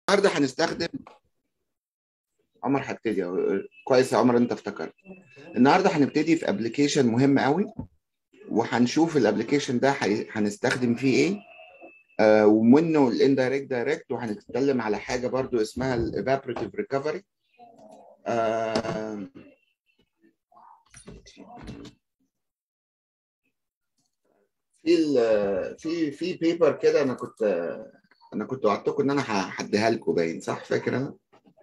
النهارده هنستخدم عمر هبتدي كويس يا عمر انت افتكرت النهارده هنبتدي في ابلكيشن مهم قوي وهنشوف الابلكيشن ده هي- هنستخدم فيه ايه آه ومنه الاندايركت دايركت وهنتكلم على حاجه برضو اسمها الايفابوريتيف ريكفري في ال- في في بيبر كده انا كنت انا كنت وعدتكم ان انا هديها لكم باين صح فاكر انا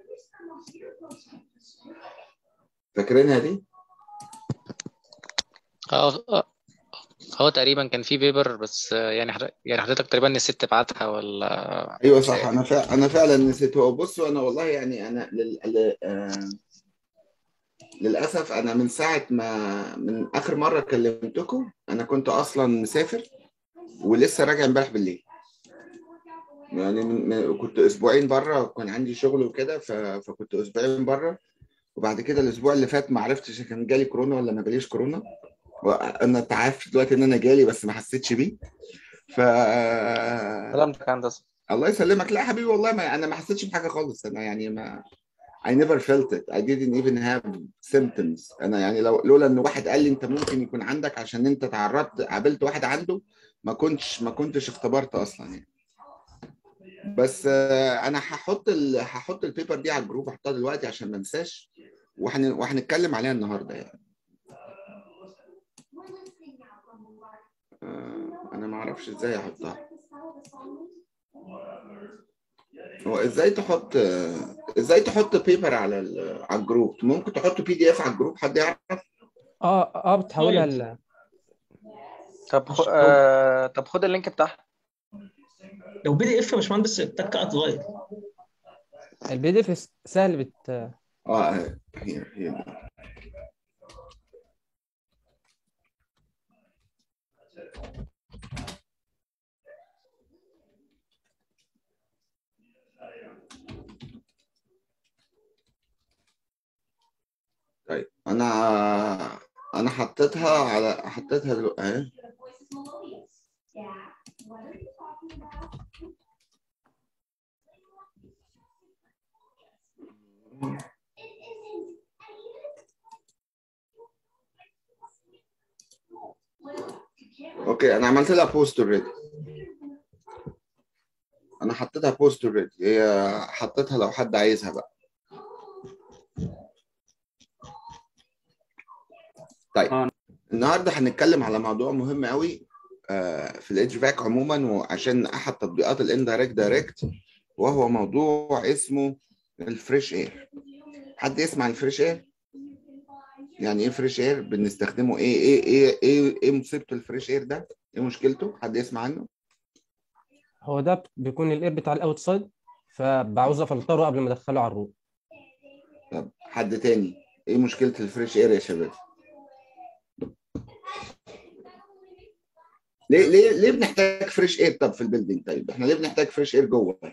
فاكرينها دي اه آه. هو تقريبا كان في بيبر بس آه، يعني حضرتك يعني حضرتك تقريبا نسيت تبعتها ولا ايوه صح انا فع... انا فعلا نسيت هو بصوا انا والله يعني انا لل... ل... آه... للاسف انا من ساعه ما من اخر مره كلمتكم انا كنت اصلا مسافر ولسه راجع امبارح بالليل يعني من... من... كنت اسبوعين بره كان عندي شغل وكده ف... فكنت اسبوعين بره وبعد كده الاسبوع اللي فات ما عرفتش كان جالي كورونا ولا ما جاليش كورونا وانا انت عارف دلوقتي ان انا جالي بس ما حسيتش بيه ف سلامتك يا هندسه الله يسلمك لا يا حبيبي والله ما انا ما حسيتش بحاجه خالص انا يعني ما I never felt it I didn't even have symptoms انا يعني لو لولا ان واحد قال لي انت ممكن يكون عندك عشان انت تعرضت قابلت واحد عنده ما كنتش ما كنتش اختبرت اصلا يعني بس آه، انا هحط ال... هحط البيبر دي على الجروب هحطها دلوقتي عشان ما انساش وهن... وهنتكلم عليها النهارده يعني آه، انا ما اعرفش ازاي احطها هو ازاي تحط ازاي تحط بيبر على ال... على الجروب ممكن تحط بي دي اف على الجروب حد يعرف اه اه بتحولها ل... طب خ... آه... طب خد اللينك بتاعها لو بي دي اف يا باشمهندس التكه هتتغير البي دي اف سهل بت اه هي هي طيب انا انا حطيتها على حطيتها دلو... اهي اوكي انا عملت لها بوست اوريدي انا حطيتها بوست اوريدي هي حطيتها لو حد عايزها بقى طيب النهارده هنتكلم على موضوع مهم قوي آه، في الاتش فاك عموما وعشان احد تطبيقات الاندايركت دايركت وهو موضوع اسمه الفريش اير حد يسمع الفريش اير يعني ايه فريش اير بنستخدمه ايه ايه ايه ايه ايه مصيبه الفريش اير ده ايه مشكلته حد يسمع عنه هو ده بيكون الاير بتاع الاوتسايد فبعوز افلتره قبل ما ادخله على الروم طب حد تاني ايه مشكله الفريش اير يا شباب ليه ليه ليه بنحتاج فريش اير طب في البيلدينج طيب احنا ليه بنحتاج فريش اير جوه طيب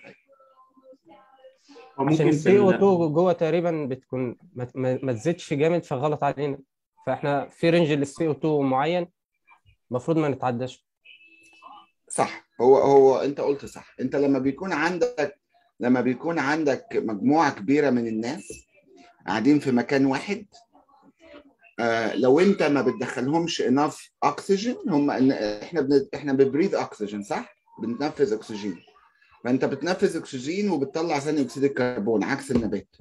عشان ممكن في السي او ال- 2 جوه تقريبا بتكون ما, ما, ما تزيدش جامد فغلط علينا فاحنا في رينج للسي او 2 معين المفروض ما نتعداش صح هو هو انت قلت صح انت لما بيكون عندك لما بيكون عندك مجموعه كبيره من الناس قاعدين في مكان واحد آه لو انت ما بتدخلهمش اناف اكسجين هم احنا بن... احنا ببريذ اكسجين صح بنتنفذ اكسجين فانت بتنفذ اكسجين وبتطلع ثاني اكسيد الكربون عكس النبات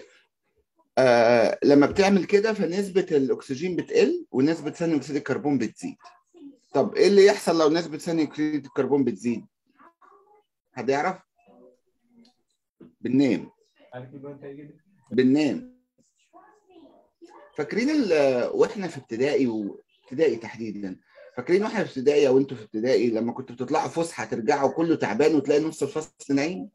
آه لما بتعمل كده فنسبه الاكسجين بتقل ونسبه ثاني اكسيد الكربون بتزيد طب ايه اللي يحصل لو نسبه ثاني اكسيد الكربون بتزيد حد يعرف بننام بننام فاكرين ال- واحنا في ابتدائي وابتدائي تحديدا فاكرين واحنا في ابتدائي او انتوا في ابتدائي لما كنتوا بتطلعوا فسحه ترجعوا كله تعبان وتلاقي نص الفصل نايم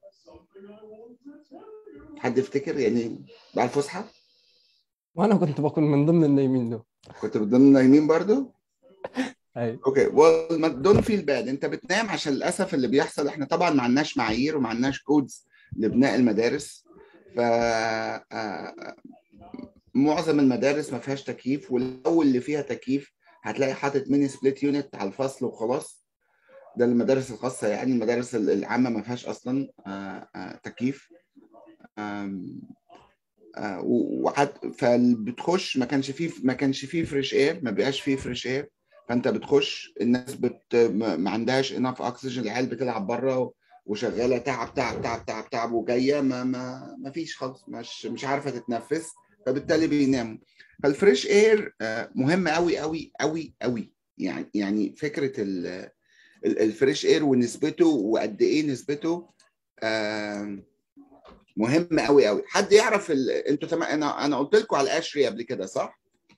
حد يفتكر يعني بعد الفسحه وانا كنت بكون من ضمن النايمين دول كنت بتضل نايمين برضو ايوه اوكي well دون فيل باد انت بتنام عشان للاسف اللي بيحصل احنا طبعا ما عندناش معايير وما عندناش كودز لبناء المدارس ف آه، معظم المدارس ما فيهاش تكييف والاول اللي فيها تكييف هتلاقي حاطط ميني سبليت يونت على الفصل وخلاص ده المدارس الخاصه يعني المدارس العامه ما فيهاش اصلا آه، آه، تكييف آم، آه، و- وحت فبتخش ما كانش فيه ما كانش فيه فريش اير ما بقاش فيه فريش اير فانت بتخش الناس بت ما ما عندهاش اناف اكسجين العيال بتلعب بره وشغاله تعب تعب تعب تعب تعب وجايه ما ما ما فيش خالص مش مش عارفه تتنفس فبالتالي بيناموا فالفريش اير مهم قوي قوي قوي قوي يعني يعني فكره ال- ال- الفريش اير ونسبته وقد ايه نسبته آم، مهم قوي قوي حد يعرف ال... انتوا تمام انا انا قلت لكم على الاشري قبل كده صح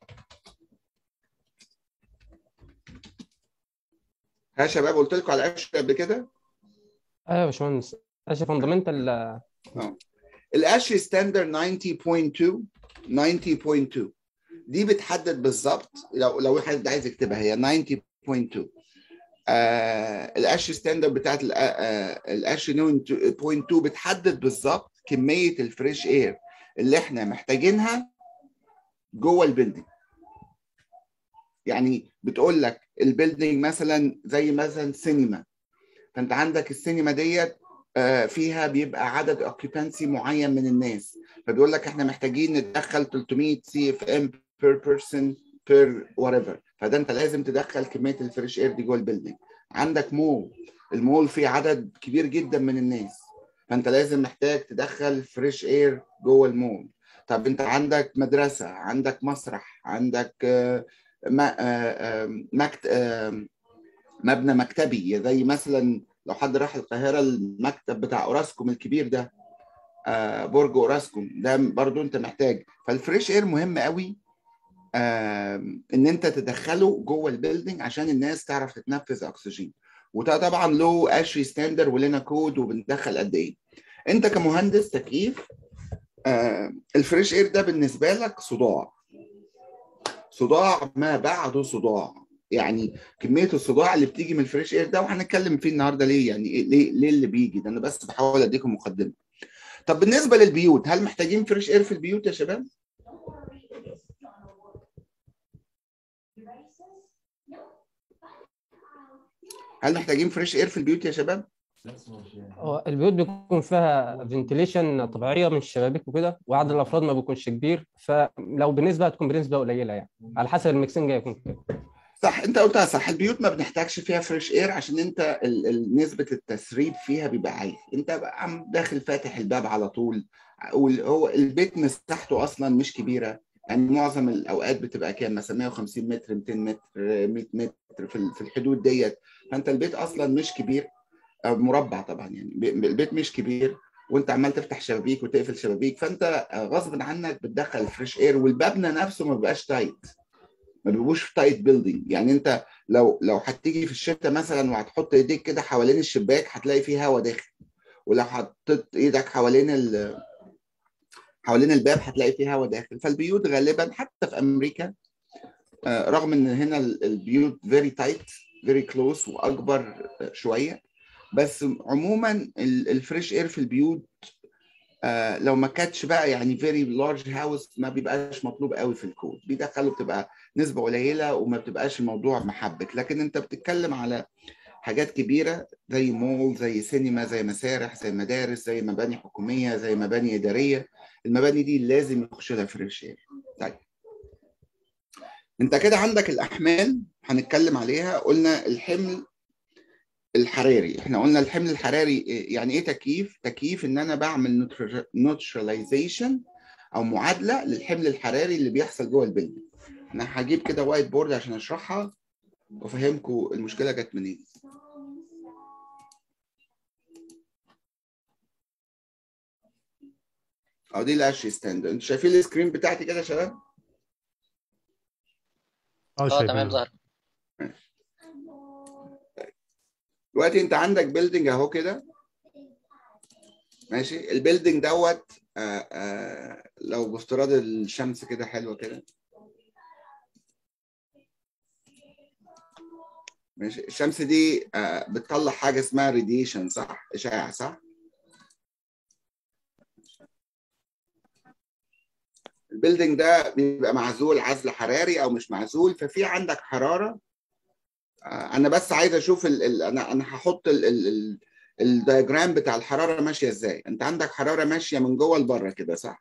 ها يا شباب قلت لكم على الاشري قبل كده ايوه يا باشمهندس اشي فاندمنتال الاشري ستاندرد 90.2 90.2 دي بتحدد بالظبط لو لو حد عايز يكتبها هي 90.2 آه الاشري ستاندرد بتاعت ال- آه الاشري 90.2 بتحدد بالظبط كميه الفريش اير اللي احنا محتاجينها جوه البيلدينج يعني بتقول لك البيلدينج مثلا زي مثلا سينما فانت عندك السينما ديت آه، فيها بيبقى عدد اوكيبانسي معين من الناس فبيقول لك احنا محتاجين ندخل 300 سي اف ام بير بيرسون بير وات ايفر فده انت لازم تدخل كميه الفريش اير دي جوه البيلدينج عندك مول المول فيه عدد كبير جدا من الناس فانت لازم محتاج تدخل فريش اير جوه المول طب انت عندك مدرسه عندك مسرح عندك آه، ما- آه، آه، مكت... آه، مبنى مكتبي زي مثلا لو حد راح القاهره المكتب بتاع اوراسكوم الكبير ده آه، برج اوراسكوم ده برضو انت محتاج فالفريش اير مهم قوي آه، ان انت تدخله جوه البيلدينج عشان الناس تعرف تتنفس اكسجين وده طبعا له اشري ستاندر ولنا كود وبندخل قد ايه انت كمهندس تكييف آه، الفريش اير ده بالنسبه لك صداع صداع ما بعده صداع يعني كميه الصداع اللي بتيجي من الفريش اير ده وهنتكلم فيه النهارده ليه يعني إيه- ليه ليه اللي بيجي ده انا بس بحاول اديكم مقدمه طب بالنسبه للبيوت هل محتاجين فريش اير في البيوت يا شباب هل محتاجين فريش اير في البيوت يا شباب هو البيوت بيكون فيها فنتيليشن طبيعيه من الشبابيك وكده وعدد الافراد ما بيكونش كبير فلو بالنسبه هتكون بنسبه قليله يعني على حسب الميكسنج هيكون كده صح انت قلتها صح البيوت ما بنحتاجش فيها فريش اير عشان انت ال- ال- نسبه التسريب فيها بيبقى عالي انت بقى عم داخل فاتح الباب على طول وال- هو البيت مساحته اصلا مش كبيره يعني معظم الاوقات بتبقى كام مثلا 150 متر 200 متر 100 متر في ال- في الحدود ديت فانت البيت اصلا مش كبير آه، مربع طبعا يعني ب- البيت مش كبير وانت عمال تفتح شبابيك وتقفل شبابيك فانت آه، غصب عنك بتدخل الفريش اير والمبنى نفسه ما بيبقاش تايت ما بيبقوش في تايت بيلدينج يعني انت لو لو هتيجي في الشتاء مثلا وهتحط ايديك كده حوالين الشباك هتلاقي فيه هواء داخل ولو حطيت ايدك حوالين ال حوالين الباب هتلاقي فيه هواء داخل فالبيوت غالبا حتى في امريكا آه، رغم ان هنا ال- البيوت فيري تايت فيري كلوز واكبر آه، شويه بس عموما ال- الفريش اير في البيوت آه، لو ما كانتش بقى يعني فيري لارج هاوس ما بيبقاش مطلوب قوي في الكود بيدخلوا بتبقى نسبه قليله وما بتبقاش الموضوع محبك لكن انت بتتكلم على حاجات كبيره زي مول زي سينما زي مسارح زي مدارس زي مباني حكوميه زي مباني اداريه المباني دي لازم يخش لها فريش اير طيب انت كده عندك الاحمال هنتكلم عليها قلنا الحمل الحراري احنا قلنا الحمل الحراري إيه- يعني ايه تكييف تكييف ان انا بعمل نوتراليزيشن او معادله للحمل الحراري اللي بيحصل جوه البلد انا هجيب كده وايت بورد عشان اشرحها وافهمكم المشكله جت منين او دي الاشي ستاند انتوا شايفين السكرين بتاعتي كده يا شباب اه اه شايفين. تمام ظهر دلوقتي انت عندك بيلدينج اهو كده ماشي البيلدينج دوت آه آه لو بافتراض الشمس كده حلوه كده ماشي الشمس دي آه بتطلع حاجه اسمها راديشن صح اشعاع صح البيلدينج ده بيبقى معزول عزل حراري او مش معزول ففي عندك حراره انا بس عايز اشوف ال ال انا انا هحط ال ال ال الدياجرام بتاع الحراره ماشيه ازاي انت عندك حراره ماشيه من جوه لبره كده صح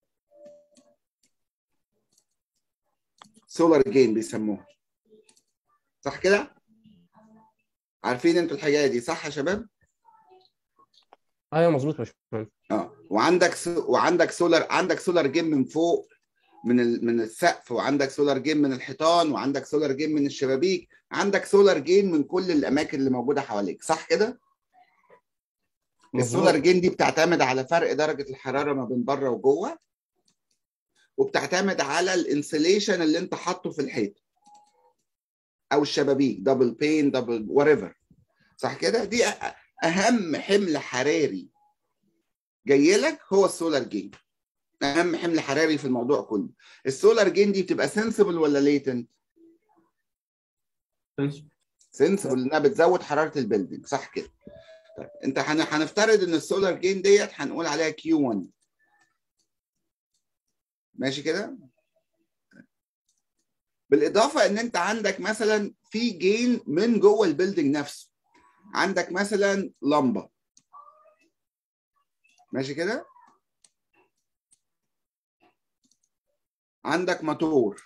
سولار جين بيسموها صح كده عارفين انتوا الحكايه دي صح يا شباب ايوه مظبوط يا باشمهندس اه وعندك س... وعندك سولار عندك سولار جيم من فوق من ال... من السقف وعندك سولار جيم من الحيطان وعندك سولار جيم من الشبابيك عندك سولار جين من كل الاماكن اللي موجوده حواليك صح كده السولار جين دي بتعتمد على فرق درجه الحراره ما بين بره وجوه وبتعتمد على الانسليشن اللي انت حاطه في الحيط او الشبابيك دبل بين دبل وريفر صح كده دي أ- اهم حمل حراري جاي لك هو السولار جين اهم حمل حراري في الموضوع كله السولار جين دي بتبقى سنسبل ولا ليتنت سنسبل انها بتزود حراره البيلدينج صح كده طيب انت هن- هنفترض ان السولار جين ديت هنقول عليها كيو 1 ماشي كده بالاضافه ان انت عندك مثلا في جين من جوه البيلدينج نفسه عندك مثلا لمبه ماشي كده عندك موتور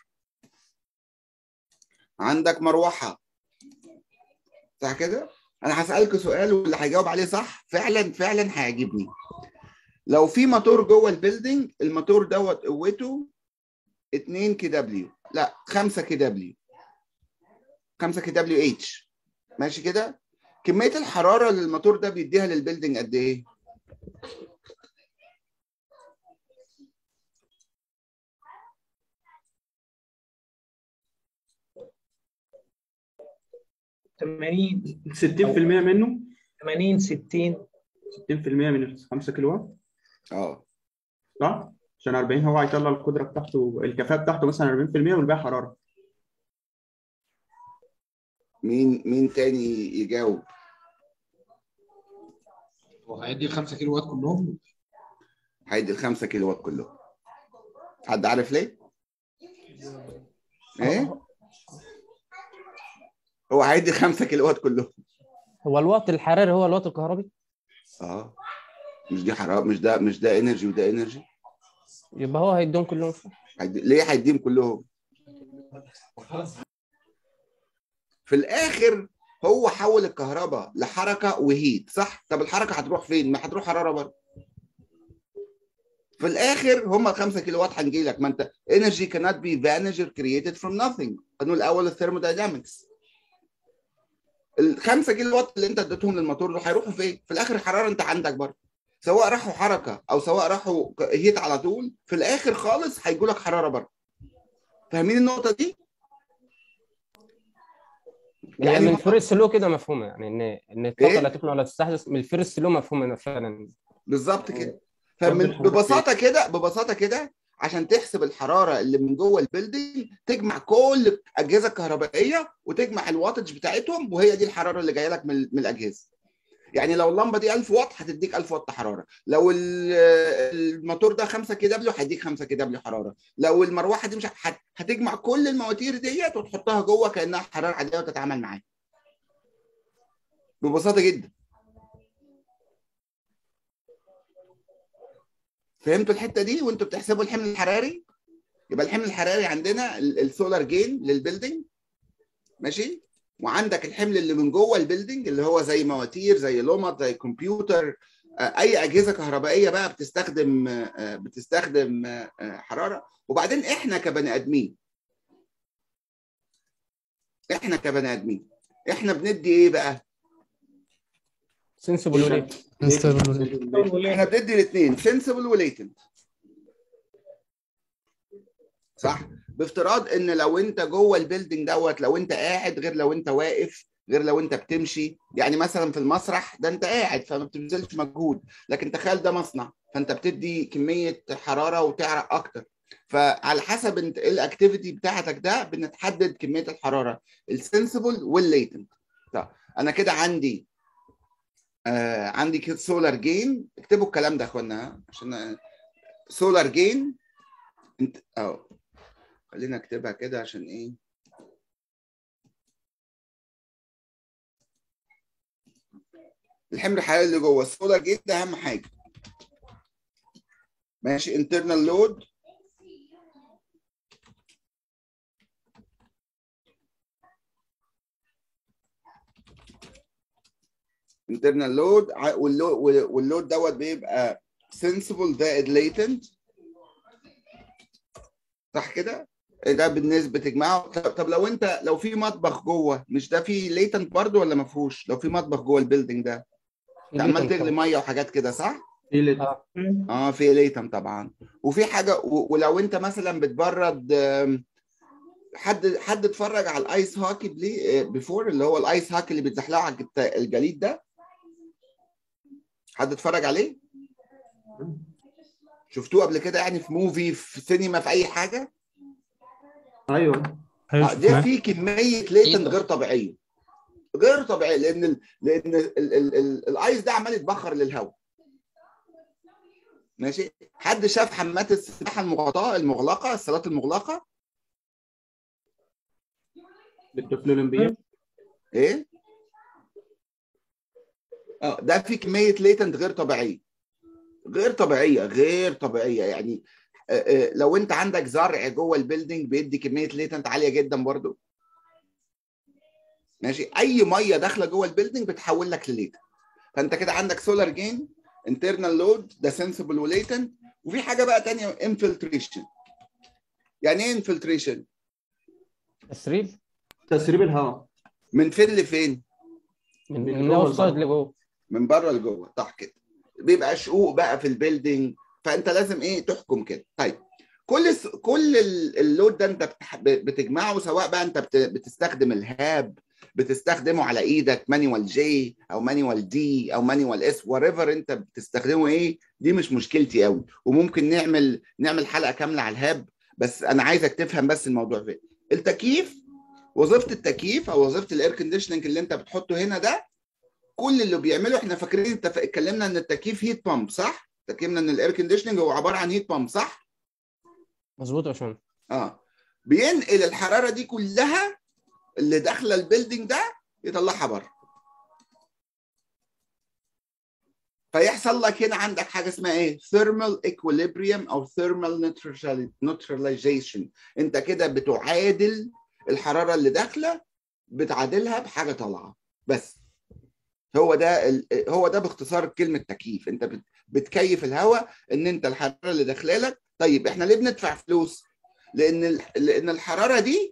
عندك مروحه صح كده انا هسالك سؤال واللي هيجاوب عليه صح فعلا فعلا هيعجبني لو في موتور جوه البيلدينج الموتور دوت قوته 2 كي دبليو لا 5 كي دبليو 5 كي دبليو اتش ماشي كده كميه الحراره اللي الموتور ده بيديها للبيلدينج قد ايه تمانين 60% منه 80 60 60% من ال 5 كيلو وات اه صح؟ عشان 40 هو هيطلع القدره بتاعته الكفاءه بتاعته مثلا 40% والباقي حراره مين مين تاني يجاوب هو هيدي ال 5 كيلو وات كلهم هيدي ال 5 كيلو وات كلهم حد عارف ليه؟ ايه؟ هو هيدي 5 كيلو وات كلهم هو الوقت الحراري هو الوقت الكهربي اه مش دي حراره مش ده مش ده انرجي وده انرجي يبقى هو هيديهم كلهم هيدي... ليه هيديهم كلهم؟ في الاخر هو حول الكهرباء لحركه وهيت صح؟ طب الحركه هتروح فين؟ ما هتروح حراره برضه في الاخر هم ال 5 كيلو وات هنجي لك ما انت energy cannot be vanished or created from nothing قانون الاول الثيرموداينامكس ال 5 كيلو وات اللي انت اديتهم للموتور دول هيروحوا فين؟ في الاخر الحراره انت عندك برضه سواء راحوا حركه او سواء راحوا ك- هيت على طول في الاخر خالص هيجوا لك حراره برضه فاهمين النقطه دي؟ يعني من هم- الفيرست لو كده مفهومه يعني ان ان الطاقه إيه؟ لا تفنى ولا تستحدث من الفيرست لو مفهومه فعلا بالظبط كده رد فمن الحرارة ببساطه كده ببساطه كده عشان تحسب الحراره اللي من جوه البيلدينج تجمع كل الاجهزه الكهربائيه وتجمع الواتج بتاعتهم وهي دي الحراره اللي جايه لك من, من الاجهزه يعني لو اللمبه دي 1000 واط هتديك 1000 واط حراره لو ال- الموتور ده 5 كي دبليو هيديك 5 كي دبليو حراره لو المروحه دي مش هت- هتجمع كل المواتير ديت وتحطها جوه كانها حراره عاديه وتتعامل معاها ببساطه جدا فهمتوا الحته دي وانتوا بتحسبوا الحمل الحراري يبقى الحمل الحراري عندنا ال- السولار جين للبيلدينج ماشي وعندك الحمل اللي من جوه البيلدينج اللي هو زي مواتير زي لمط زي كمبيوتر آه، اي اجهزه كهربائيه بقى بتستخدم آه، بتستخدم آه، آه، حراره وبعدين احنا كبني ادمين احنا كبني ادمين احنا بندي ايه بقى سنسبل وليه احنا بندي الاثنين سنسبل وليتنت صح بافتراض ان لو انت جوه البيلدينج دوت لو انت قاعد غير لو انت واقف غير لو انت بتمشي يعني مثلا في المسرح ده انت قاعد فما بتبذلش مجهود لكن تخيل ده مصنع فانت بتدي كميه حراره وتعرق اكتر فعلى حسب انت ايه الاكتيفيتي بتاعتك ده بنتحدد كميه الحراره السنسبل والليتنت طب انا كده عندي آه عندي كده سولار جين اكتبوا الكلام ده يا اخوانا ها؟ عشان سولار جين انت اه خلينا اكتبها كده عشان ايه الحمل الحراري اللي جوه السولار جيت ده اهم حاجه ماشي انترنال لود internal load ع- واللود واللود دوت بيبقى sensible زائد latent صح كده؟ ده بالنسبه تجمعه طب, طب لو انت لو في مطبخ جوه مش ده فيه latent برضه ولا ما فيهوش؟ لو في مطبخ جوه البيلدينج ده انت عمال تغلي ميه وحاجات كده صح؟ دي اللي اه اه في ليتم طبعا وفي حاجه و- ولو انت مثلا بتبرد آم، حد حد اتفرج على الايس هوكي بلي بيفور اللي هو الايس هوكي اللي بيتزحلقوا على الجت- الجليد ده حد اتفرج عليه شفتوه قبل كده يعني في موفي في سينما في اي حاجه ايوه ايوه آه، ده شفناه في كميه ليتن أكيد. غير طبيعيه غير طبيعيه لان ال... لان ال... ال... ال... الايس ده عمال يتبخر للهواء ماشي حد شاف حمامات السباحه المغطاه المغلقه الصالات المغلقه بالطفل الاولمبيه ايه اه ده في كميه ليتنت غير طبيعيه غير طبيعيه غير طبيعيه يعني آه، آه، لو انت عندك زرع جوه البيلدينج بيدي كميه ليتنت عاليه جدا برضو ماشي اي ميه داخله جوه البيلدينج بتحول لك لليتنت فانت كده عندك سولار جين انترنال لود ده سنسبل وليتنت وفي حاجه بقى تانية انفلتريشن يعني ايه انفلتريشن تسريب تسريب الهواء من فين لفين من من من جوه الاوت سايد لبره. لجوه من بره لجوه صح كده بيبقى شقوق بقى في البيلدينج فانت لازم ايه تحكم كده طيب كل س... كل ال- اللود ده انت بتح... بتجمعه سواء بقى انت بت... بتستخدم الهاب بتستخدمه على ايدك مانيوال جي او مانيوال دي او مانيوال اس وريفر انت بتستخدمه ايه دي مش مشكلتي قوي وممكن نعمل نعمل حلقه كامله على الهاب بس انا عايزك تفهم بس الموضوع فين التكييف وظيفه التكييف او وظيفه الاير كونديشننج اللي انت بتحطه هنا ده كل اللي بيعمله احنا فاكرين انت ف- اتكلمنا ان التكييف هيت بامب صح؟ اتكلمنا ان الاير كونديشننج هو عباره عن هيت بامب صح؟ مظبوط يا باشمهندس اه بينقل الحراره دي كلها اللي داخله البيلدينج ده يطلعها بره فيحصل لك هنا عندك حاجه اسمها ايه؟ ثيرمال ايكوليبريم او ثيرمال نيوتراليزيشن انت كده بتعادل الحراره اللي داخله بتعادلها بحاجه طالعه بس هو ده ال- هو ده باختصار كلمه تكييف انت بت- بتكيف الهواء ان انت الحراره اللي داخله لك طيب احنا ليه بندفع فلوس لان ال- لان الحراره دي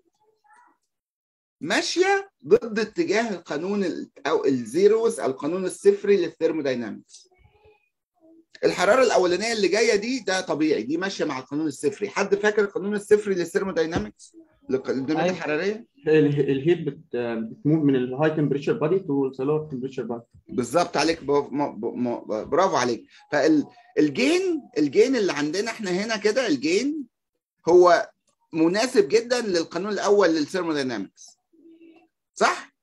ماشيه ضد اتجاه القانون ال- او الزيروز او القانون الصفري للثيرموداينامكس الحراره الاولانيه اللي جايه دي ده طبيعي دي ماشيه مع القانون الصفري حد فاكر القانون الصفري للثيرموداينامكس للديناميكا أيوة. الحراريه ال- الهيت بت- بتموف من الهاي تمبريتشر بادي تو لو تمبريتشر بادي بالظبط عليك ب- م- ب- م- برافو عليك فالجين الجين اللي عندنا احنا هنا كده الجين هو مناسب جدا للقانون الاول للثيرموداينامكس صح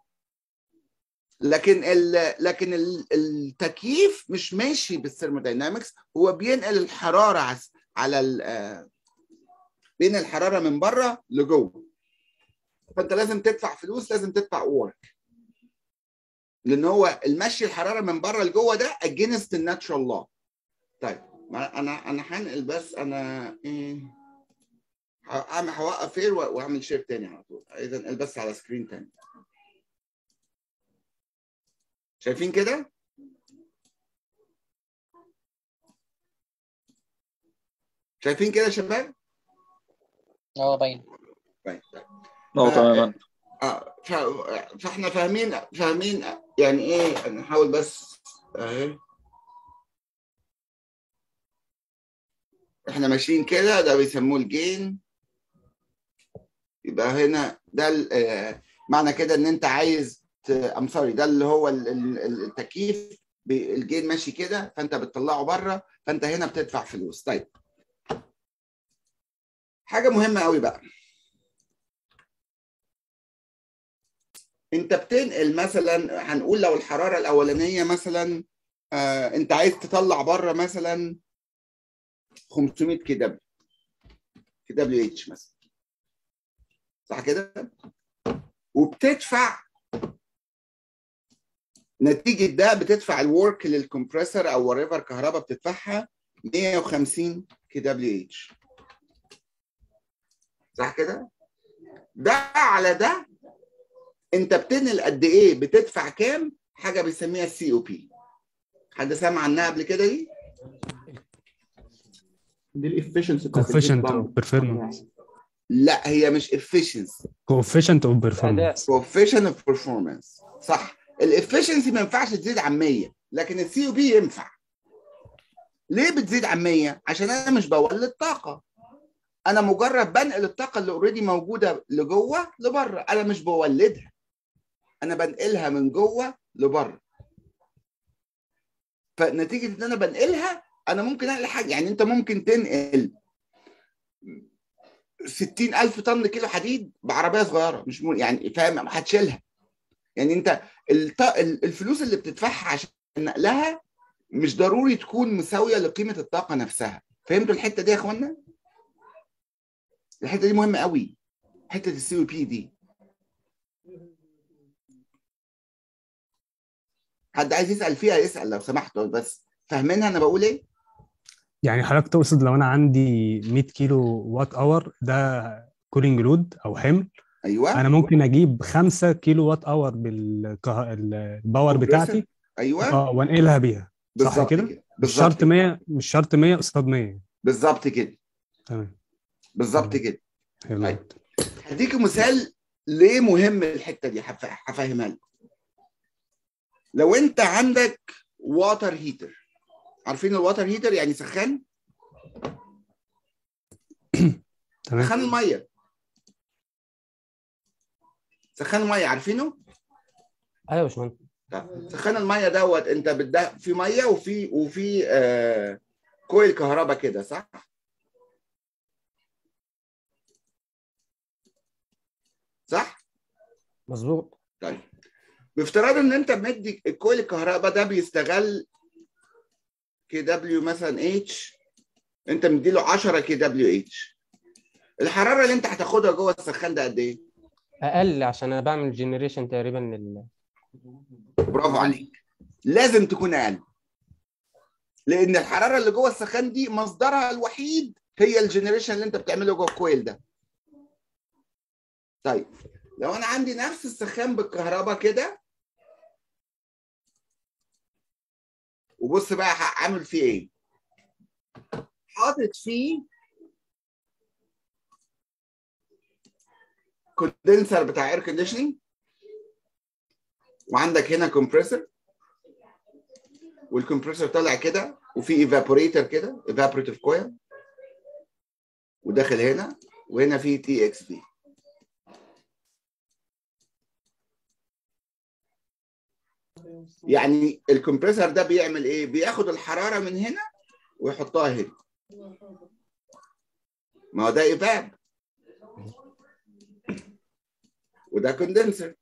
لكن ال لكن ال التكييف مش ماشي بالثيرموداينامكس هو بينقل الحراره عس- على ال- آه، بين الحراره من بره لجوه فانت لازم تدفع فلوس لازم تدفع ورك لان هو المشي الحراره من بره لجوه ده اجينست الناتشرال لا طيب ما انا انا هنقل بس انا ايه هعمل هوقف فير واعمل شير تاني على طول اذا انقل بس على سكرين تاني شايفين كده شايفين كده يا شباب اه باين طيب طيب. اه تماما اه ف- فاحنا فاهمين فاهمين يعني ايه نحاول بس اهي احنا ماشيين كده ده بيسموه الجين يبقى هنا ده ال- آه، معنى كده ان انت عايز ام سوري ده اللي هو ال- ال- التكييف بي- الجين ماشي كده فانت بتطلعه بره فانت هنا بتدفع فلوس طيب حاجه مهمه قوي بقى انت بتنقل مثلا هنقول لو الحراره الاولانيه مثلا آه انت عايز تطلع بره مثلا 500 كي دبليو كي دبليو اتش مثلا صح كده وبتدفع نتيجه ده بتدفع الورك للكمبريسور او وريفر كهرباء بتدفعها 150 كي دبليو اتش صح كده؟ ده على ده انت بتنقل قد ايه بتدفع كام حاجه بيسميها السي او بي حد سمع عنها قبل كده دي؟ دي الافشنسي coefficient of performance لا هي مش efficiency coefficient of اداء performance coefficient of performance صح الافشنسي ما ينفعش تزيد عن 100 لكن السي او بي ينفع ليه بتزيد عن 100 عشان انا مش بولد طاقه انا مجرد بنقل الطاقه اللي اوريدي موجوده لجوه لبره انا مش بولدها انا بنقلها من جوه لبره فنتيجه ان انا بنقلها انا ممكن انقل حاجه يعني انت ممكن تنقل 60000 طن كيلو حديد بعربيه صغيره مش م... يعني فاهم هتشيلها يعني انت الط... الفلوس اللي بتدفعها عشان نقلها مش ضروري تكون مساويه لقيمه الطاقه نفسها فهمتوا الحته دي يا اخوانا الحته دي مهمه قوي حته السي او بي دي حد عايز يسال فيها يسال لو سمحتوا بس فاهمينها انا بقول ايه يعني حضرتك تقصد لو انا عندي 100 كيلو وات اور ده كولينج لود او حمل ايوه انا ممكن اجيب 5 كيلو وات اور بالباور بتاعتي ايوه اه وانقلها بيها صح بالظبط كده؟ كده مش بالظبط شرط كده. 100 مش شرط 100 قصاد 100 بالظبط كده تمام بالظبط كده حلو طيب. هديك مثال ليه مهم الحته دي هف- هفهمها لك لو انت عندك واتر هيتر عارفين الواتر هيتر يعني سخان تمام سخان الميه سخان الميه عارفينه ايوه يا باشمهندس طب سخان الميه دوت انت بتده في ميه وفي وفي آه كويل كهرباء كده صح صح مظبوط طيب بافتراض ان انت مدي الكويل الكهرباء ده بيستغل كي دبليو مثلا اتش انت مديله 10 كي دبليو اتش الحراره اللي انت هتاخدها جوه السخان ده قد ايه؟ اقل عشان انا بعمل جنريشن تقريبا لل برافو عليك لازم تكون اقل لان الحراره اللي جوه السخان دي مصدرها الوحيد هي الجنريشن اللي انت بتعمله جوه الكويل ده طيب لو انا عندي نفس السخان بالكهرباء كده وبص بقى هعمل فيه ايه حاطط فيه كوندنسر بتاع اير كونديشننج وعندك هنا كومبريسور والكمبريسور طالع كده وفي ايفابوريتور كده ايفابوريتيف كويل وداخل هنا وهنا في تي اكس دي يعني الكمبريسور ده بيعمل ايه؟ بياخد الحراره من هنا ويحطها هنا ما هو ده ايفاب وده كوندنسر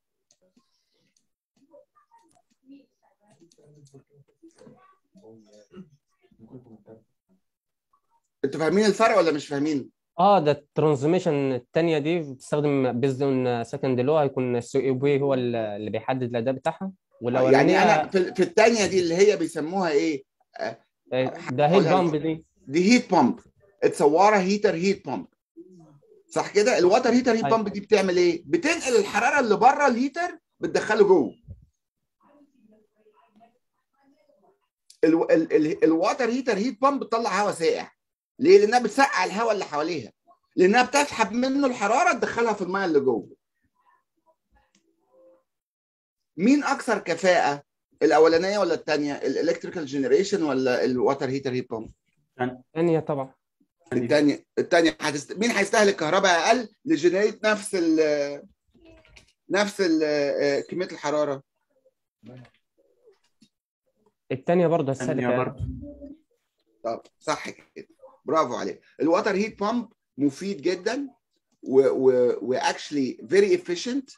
انتوا فاهمين الفرق ولا مش فاهمين؟ اه ده الترانزميشن الثانيه دي بتستخدم بيزد اون سكند لو هيكون السي بي هو اللي بيحدد الاداء بتاعها والاولانيه يعني انا في, في الثانيه دي اللي هي بيسموها ايه؟ ده هيت بامب دي دي هيت بامب اتس واتر هيتر هيت بامب صح كده؟ الواتر هيتر هيت أيوة. بامب دي بتعمل ايه؟ بتنقل الحراره اللي بره الهيتر بتدخله جوه ال- ال- ال- الواتر هيتر هيت بامب بتطلع هواء ساقع ليه؟ لانها بتسقع الهواء اللي حواليها لانها بتسحب منه الحراره تدخلها في الميه اللي جوه مين اكثر كفاءه الاولانيه ولا الثانيه الالكتريكال جنريشن ولا الواتر هيتر هيت بامب ثانيه طبعا الثانيه الثانيه هتست... مين هيستهلك كهرباء اقل لجنريت نفس ال نفس ال كميه الحراره الثانيه برضه ثانية هتستهلك برضه طب صح كده برافو عليك الواتر هيت بامب مفيد جدا و و واكشلي فيري افيشنت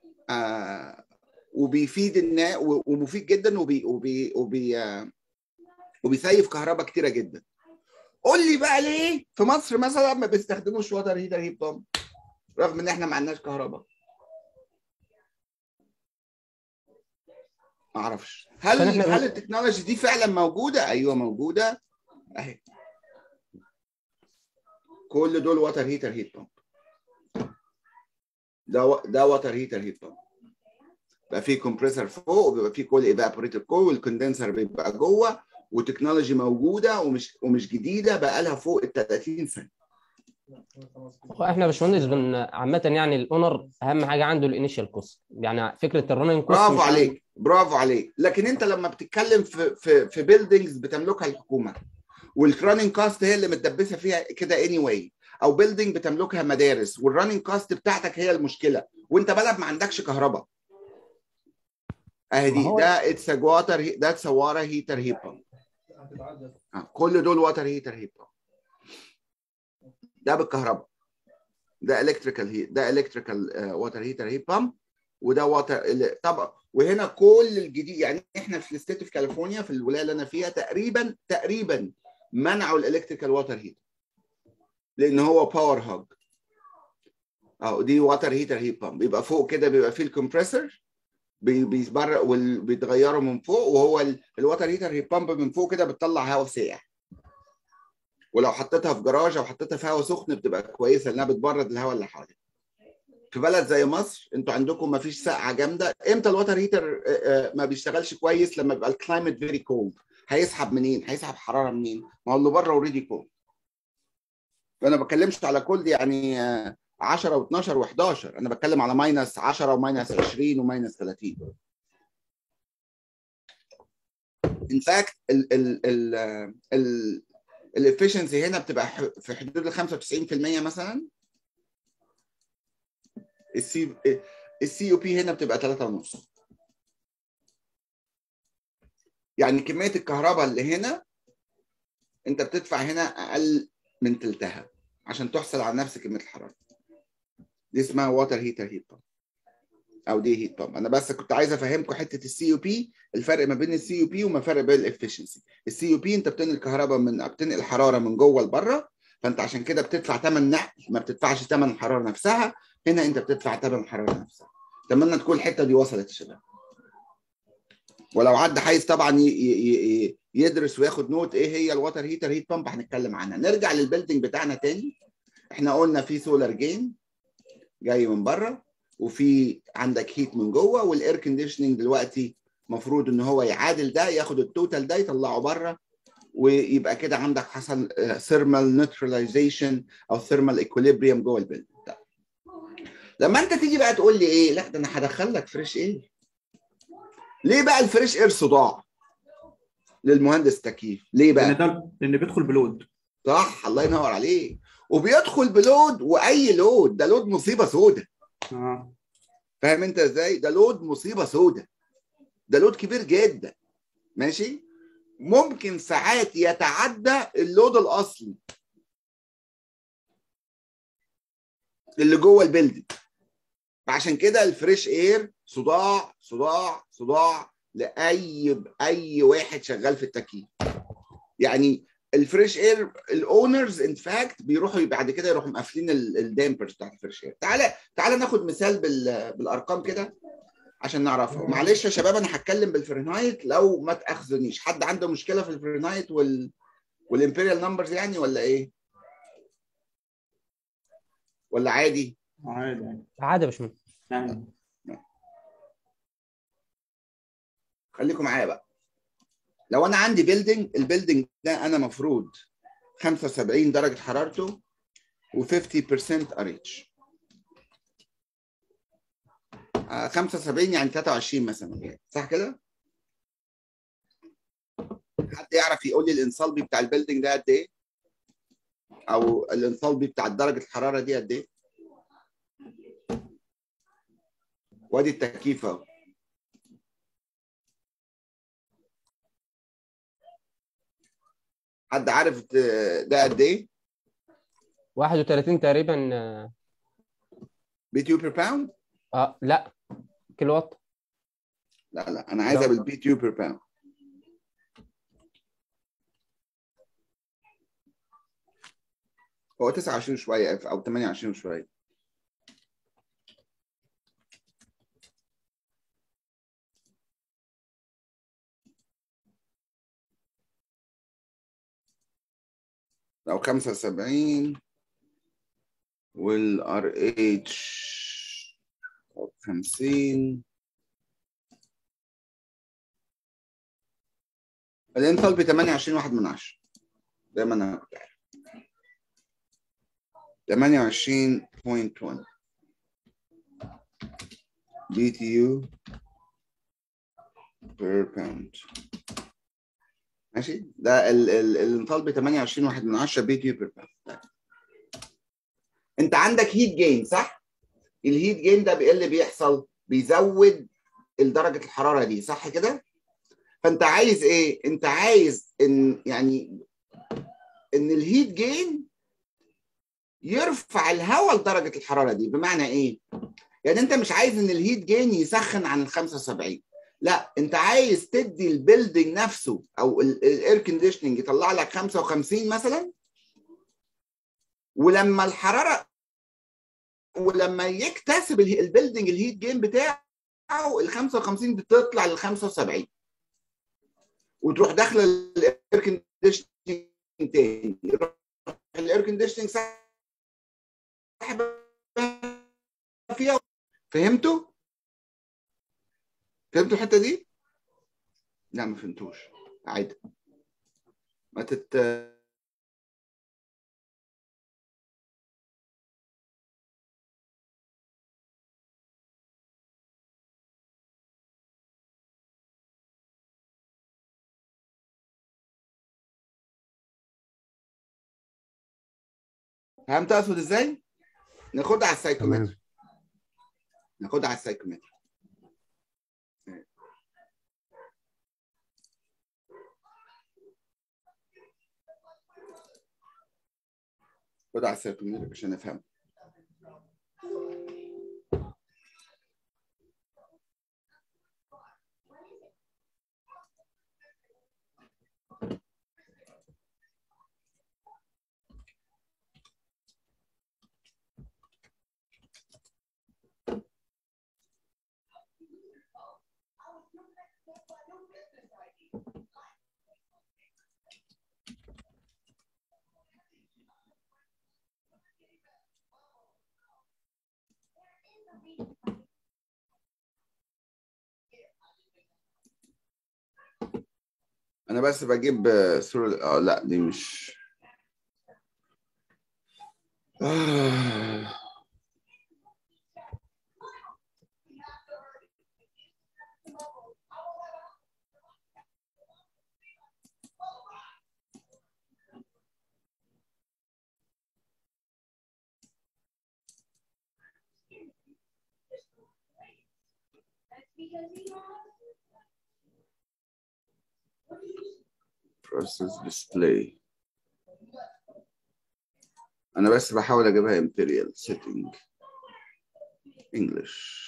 وبيفيد الناس ومفيد جدا وبي وبي وبي آه وبيسيف كهرباء كتيره جدا قول لي بقى ليه في مصر مثلا ما بيستخدموش واتر هيتر هيت بامب رغم ان احنا ما عندناش كهرباء ما اعرفش هل عشان إحنا- هل التكنولوجي دي فعلا موجوده ايوه موجوده اهي كل دول واتر هيتر هيت بامب ده و... ده واتر هيتر هيت بامب بقى فيه كومبريسور فوق وبيبقى فيه كل ايفابوريتور كول والكوندنسر بيبقى جوه وتكنولوجي موجوده ومش ومش جديده بقى لها فوق ال 30 سنه هو احنا يا باشمهندس بن عامه يعني الاونر اهم حاجه عنده الانيشال كوست يعني فكره الرننج كوست برافو عليك برافو عليك لكن انت لما بتتكلم في في في بيلدينجز بتملكها الحكومه والرننج كاست هي اللي متدبسه فيها كده اني anyway. او بيلدينج بتملكها مدارس والرننج كاست بتاعتك هي المشكله وانت بلد ما عندكش كهرباء اهي ما دي هو- ده اتس واتر ذاتس واتر هيتر هيت بامب كل دول واتر هيتر هيت بامب ده بالكهرباء ده الكتريكال هيت ده الكتريكال واتر هيتر هيت بامب وده واتر طبعا وهنا كل الجديد يعني احنا في الستيت اوف كاليفورنيا في الولايه اللي انا فيها تقريبا تقريبا منعوا الالكتريكال واتر هيتر لان هو باور هاج اه دي واتر هيتر هيت بامب بيبقى فوق كده بيبقى فيه الكمبريسور بي- بيتبرق وبيتغيروا من فوق وهو ال- الواتر هيتر هيت بامب من فوق كده بتطلع هواء ساقع ولو حطيتها في جراج او حطيتها في هواء سخن بتبقى كويسه لانها بتبرد الهواء اللي حواليك في بلد زي مصر انتوا عندكم ما فيش سقعه جامده امتى الواتر هيتر آه، آه، ما بيشتغلش كويس لما يبقى الكلايمت فيري كولد هيسحب منين هيسحب حراره منين ما هو اللي بره اوريدي كولد فانا ما بتكلمش على كولد يعني آه، 10 و12 و11 انا بتكلم على ماينس 10 وماينس 20 وماينس 30 ان فاكت ال ال ال ال الافشنسي هنا بتبقى ح- في حدود ال 95% مثلا السي السي يو بي هنا بتبقى 3 ونص يعني كميه الكهرباء اللي هنا انت بتدفع هنا اقل من تلتها عشان تحصل على نفس كميه الحراره دي اسمها واتر هيتر هيت بامب او دي هيت بامب انا بس كنت عايز افهمكم حته السي يو بي الفرق ما بين السي يو بي وما فرق بين الافشنسي السي يو بي انت بتنقل الكهرباء من بتنقل الحراره من جوه لبره فانت عشان كده بتدفع ثمن نقل ما بتدفعش ثمن الحراره نفسها هنا انت بتدفع ثمن الحراره نفسها اتمنى تكون الحته دي وصلت يا شباب ولو حد عايز طبعا ي- ي- ي- يدرس وياخد نوت ايه هي الواتر هيتر هيت بامب هنتكلم عنها نرجع للبيلدينج بتاعنا تاني احنا قلنا في سولار جين جاي من بره وفي عندك هيت من جوه والاير كونديشننج دلوقتي المفروض ان هو يعادل ده ياخد التوتال ده يطلعه بره ويبقى كده عندك حصل ثيرمال نيوتراليزيشن او ثيرمال ايكوليبريم جوه البيلدينج ده لما انت تيجي بقى تقول لي ايه لا ده انا هدخل لك فريش اير ليه بقى الفريش اير صداع للمهندس تكييف ليه بقى لان ده لان بيدخل بلود صح الله ينور عليك وبيدخل بلود واي لود ده لود مصيبه سودة اه فاهم انت ازاي ده لود مصيبه سودة ده لود كبير جدا ماشي ممكن ساعات يتعدى اللود الاصلي اللي جوه البيلدينج فعشان كده الفريش اير صداع صداع صداع لاي اي واحد شغال في التكييف يعني الفريش اير الاونرز ان فاكت بيروحوا بعد كده يروحوا مقفلين الدامبرز بتاعت الفريش اير تعالى تعالى ناخد مثال بال- بالارقام كده عشان نعرفها معلش يا شباب انا هتكلم بالفرنهايت لو ما تاخذنيش حد عنده مشكله في الفرنهايت وال والامبيريال نمبرز يعني ولا ايه ولا عادي عادي يعني عادي يا باشمهندس يعني خليكم معايا بقى لو انا عندي بيلدينج البيلدينج ده انا مفروض 75 درجه حرارته و50% ار اتش 75 يعني 23 مثلا يعني صح كده؟ حد يعرف يقول لي الانصالبي بتاع البيلدينج ده قد ايه؟ او الانصالبي بتاع درجه الحراره دي قد ايه؟ وادي التكييف اهو حد عارف ده قد ايه؟ 31 تقريبا آه، بي تيو بير باوند؟ اه لا كيلو وات لا لا انا عايزها لا. بالبي تيو بير باوند هو 29 شويه او 28 شويه لو 75 والار اتش 50 الانثالبي 28 واحد من 10 زي ما انا كنت عارف 28.1 BTU per pound ماشي ده ال- ال- الانطالبي 28 واحد من 10 بي تي بير باوند انت عندك هيت جين صح؟ الهيت جين ده ايه اللي بيحصل؟ بيزود درجة الحرارة دي صح كده؟ فانت عايز ايه؟ انت عايز ان يعني ان الهيت جين يرفع الهواء لدرجة الحرارة دي بمعنى ايه؟ يعني انت مش عايز ان الهيت جين يسخن عن ال 75 لا انت عايز تدي البيلدينج نفسه او الاير كونديشننج يطلع لك 55 مثلا ولما الحراره ولما يكتسب ال- البيلدينج الهيت جين بتاعه ال 55 بتطلع لل 75 وتروح داخله الاير كونديشننج تاني يروح الاير كونديشننج ساحب فيها فهمتوا؟ فهمتوا الحته دي؟ لا ما فهمتوش عادي ما تت فهمت اقصد ازاي؟ ناخدها على السايكومتر تمام ناخدها على السايكومتر خدها على السايكومتر عشان افهم انا بس بجيب آه، صورة اه لا دي مش آه. process display انا بس بحاول اجيبها imperial setting English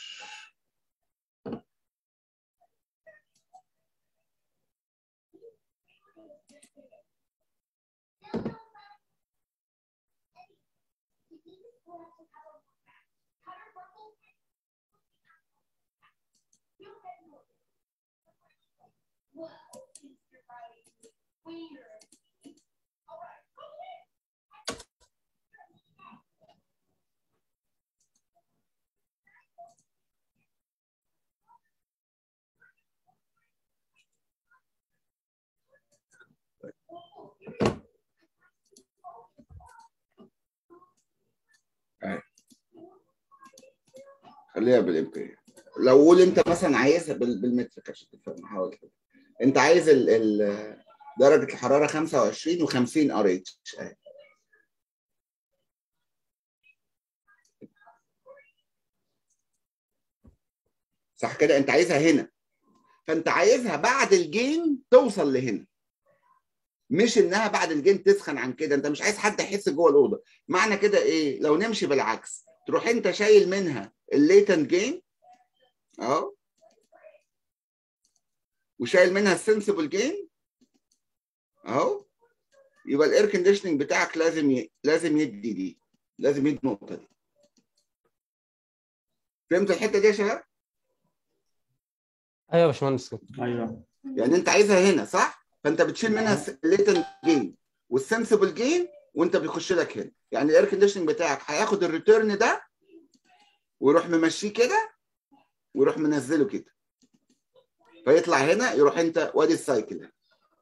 خليها بالامبيريال لو قول انت مثلا عايزها بال- بالمتر عشان تفهم حاول كده انت عايز ال ال درجة الحرارة 25 و50 ار اتش صح كده انت عايزها هنا فانت عايزها بعد الجين توصل لهنا مش انها بعد الجين تسخن عن كده انت مش عايز حد يحس جوه الاوضه معنى كده ايه لو نمشي بالعكس تروح انت شايل منها الليتنت جين اهو وشايل منها السنسبل جين اهو يبقى الاير كونديشننج بتاعك لازم ي... لازم يدي دي لازم يدي النقطه دي فهمت الحته دي يا شباب؟ ايوه يا باشمهندس كده ايوه يعني انت عايزها هنا صح؟ فانت بتشيل منها الليتنت جين والسنسبل جين وانت بيخش لك هنا يعني الاير كونديشننج بتاعك هياخد الريتيرن ده ويروح ممشيه كده ويروح منزله كده فيطلع هنا يروح انت وادي السايكل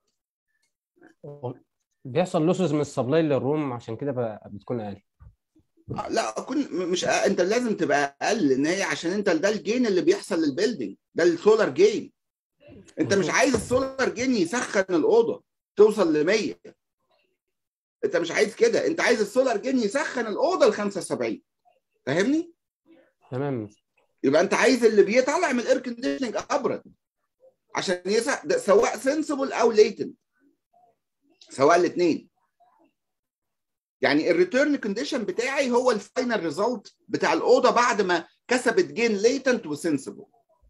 بيحصل لوسز من السبلاي للروم عشان كده ب- بتكون اقل آه، لا كن م- مش أ- انت لازم تبقى اقل ان هي عشان انت ده الجين اللي بيحصل للبيلدينج ده السولار جين انت مش عايز السولار جين يسخن الاوضه توصل ل 100 انت مش عايز كده انت عايز السولار جين يسخن الاوضه ل 75 فاهمني تمام يبقى انت عايز اللي بيطلع من الاير كونديشننج ابرد عشان يسع ده سواء سنسبل او ليتنت سواء الاثنين يعني الريتيرن كونديشن بتاعي هو الفاينل ريزلت بتاع الاوضه بعد ما كسبت جين ليتنت وسنسبل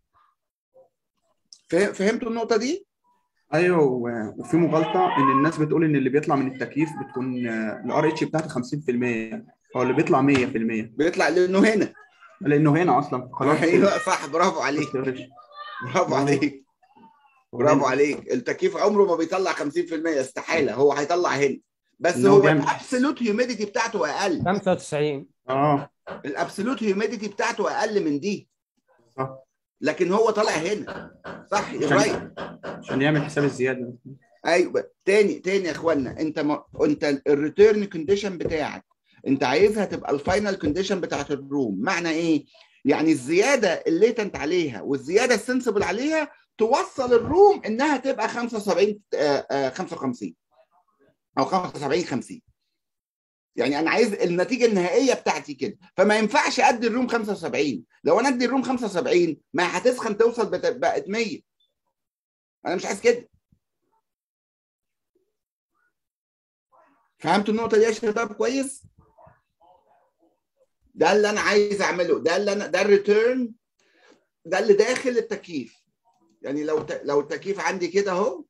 فهمتوا النقطه دي؟ ايوه و- وفي مغالطه ان الناس بتقول ان اللي بيطلع من التكييف بتكون الار اتش بتاعته 50% هو اللي بيطلع 100% بيطلع لانه هنا لانه هنا اصلا خلاص ايوه صح برافو عليك برافو عليك برافو عليك التكييف عمره ما بيطلع 50% استحاله هو هيطلع هنا بس إن هو هو جامد. الابسولوت هيوميديتي بتاعته اقل 95 اه الابسولوت هيوميديتي بتاعته اقل من دي صح لكن هو طالع هنا صح عشان- رايت عشان يعمل حساب الزياده ايوه تاني تاني يا اخوانا انت ما انت الريتيرن كونديشن بتاعك انت عايزها تبقى الفاينل كونديشن بتاعت الروم معنى ايه يعني الزياده الليتنت عليها والزياده السنسبل عليها توصل الروم انها تبقى 75 آه، آه، 55 او 75 50 يعني انا عايز النتيجه النهائيه بتاعتي كده فما ينفعش ادي الروم 75 لو انا ادي الروم 75 ما هتسخن توصل بت- بقت 100 انا مش عايز كده فهمتوا النقطه دي يا شباب كويس ده اللي انا عايز اعمله ده اللي انا ده الريتيرن ده اللي داخل التكييف يعني لو ت... لو التكييف عندي كده اهو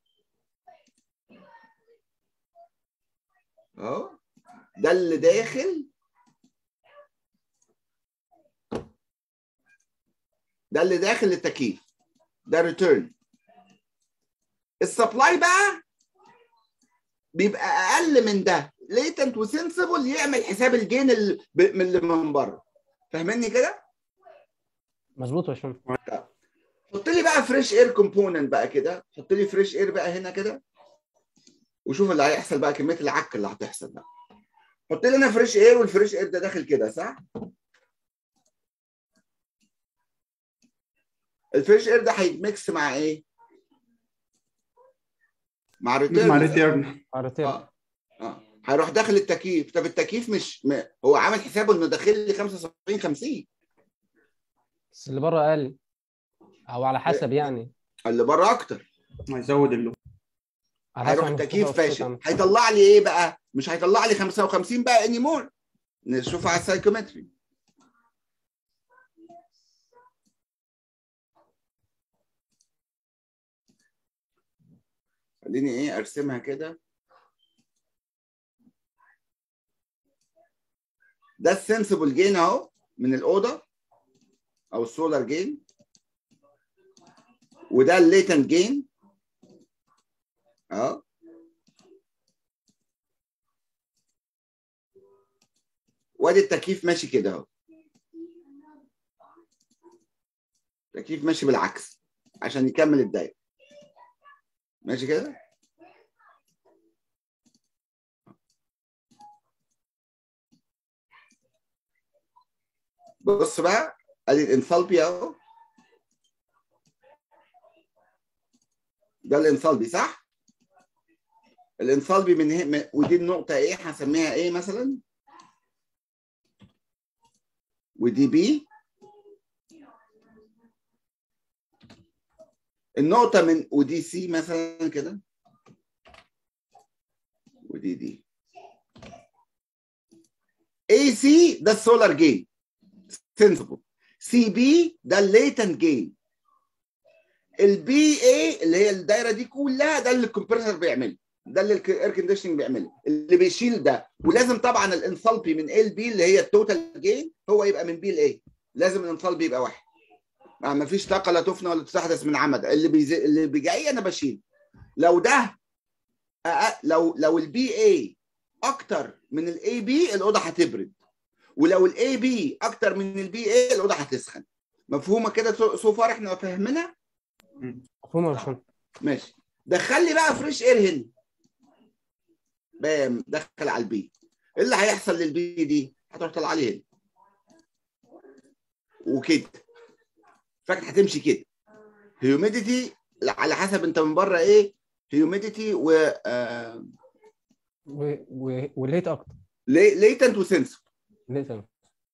اهو ده اللي داخل ده اللي داخل التكييف ده ريتيرن السبلاي بقى بيبقى اقل من ده ليتنت وسنسبل يعمل حساب الجين اللي ب- من اللي من بره فاهمني كده؟ مظبوط يا باشمهندس حط لي بقى فريش اير كومبوننت بقى كده حط لي فريش اير بقى هنا كده وشوف اللي هيحصل بقى كميه العك اللي هتحصل بقى حط لي هنا فريش اير والفريش اير ده داخل كده صح؟ الفريش اير ده هيتميكس مع ايه؟ مع ريتيرن مع ريتيرن ريتيرن اه اه هيروح داخل التكييف طب التكييف مش م... هو عامل حسابه انه داخل لي 75 50 بس اللي بره اقل او على حسب يعني اللي بره اكتر هيزود اللو على حسب هيروح يعني التكييف الصوت فاشل عامل. هيطلع لي ايه بقى مش هيطلع لي 55 بقى اني مور نشوفها على السايكومتري خليني ايه ارسمها كده ده السنسبل جين اهو من الاوضه او السولار جين وده الليتنت جين اه وادي التكييف ماشي كده اهو التكييف ماشي بالعكس عشان يكمل الدايره ماشي كده بص بقى ادي الانثالبي اهو ده الانثالبي صح الانثالبي من هنا ودي النقطه ايه هسميها ايه مثلا ودي بي النقطة من ودي سي مثلا كده ودي دي اي سي ده السولار جين سنسبل سي بي ده الليتنت جين البي اي اللي هي الدايره دي كلها ده اللي الكمبريسور بيعمله ده اللي الاير كونديشننج بيعمله اللي بيشيل ده ولازم طبعا الانثالبي من ال بي اللي هي التوتال جين هو يبقى من بي لاي لازم الانثالبي يبقى واحد ما فيش طاقه لا تفنى ولا تستحدث من عمد اللي بيزي... اللي بيجي انا بشيل لو ده أ... لو لو البي اي اكتر من الاي بي الاوضه هتبرد ولو الاي بي اكتر من البي اي الاوضه هتسخن مفهومه كده سو فار احنا فاهمينها مفهوم يا باشمهندس ماشي دخل لي بقى فريش اير هنا بام دخل على البي ايه اللي هيحصل للبي دي هتروح طالعه لي هنا وكده فاكر هتمشي كده هيوميديتي على حسب انت من بره ايه هيوميديتي و آه و- و- وليت اكتر ليتنت وسنسور ليت أكتر.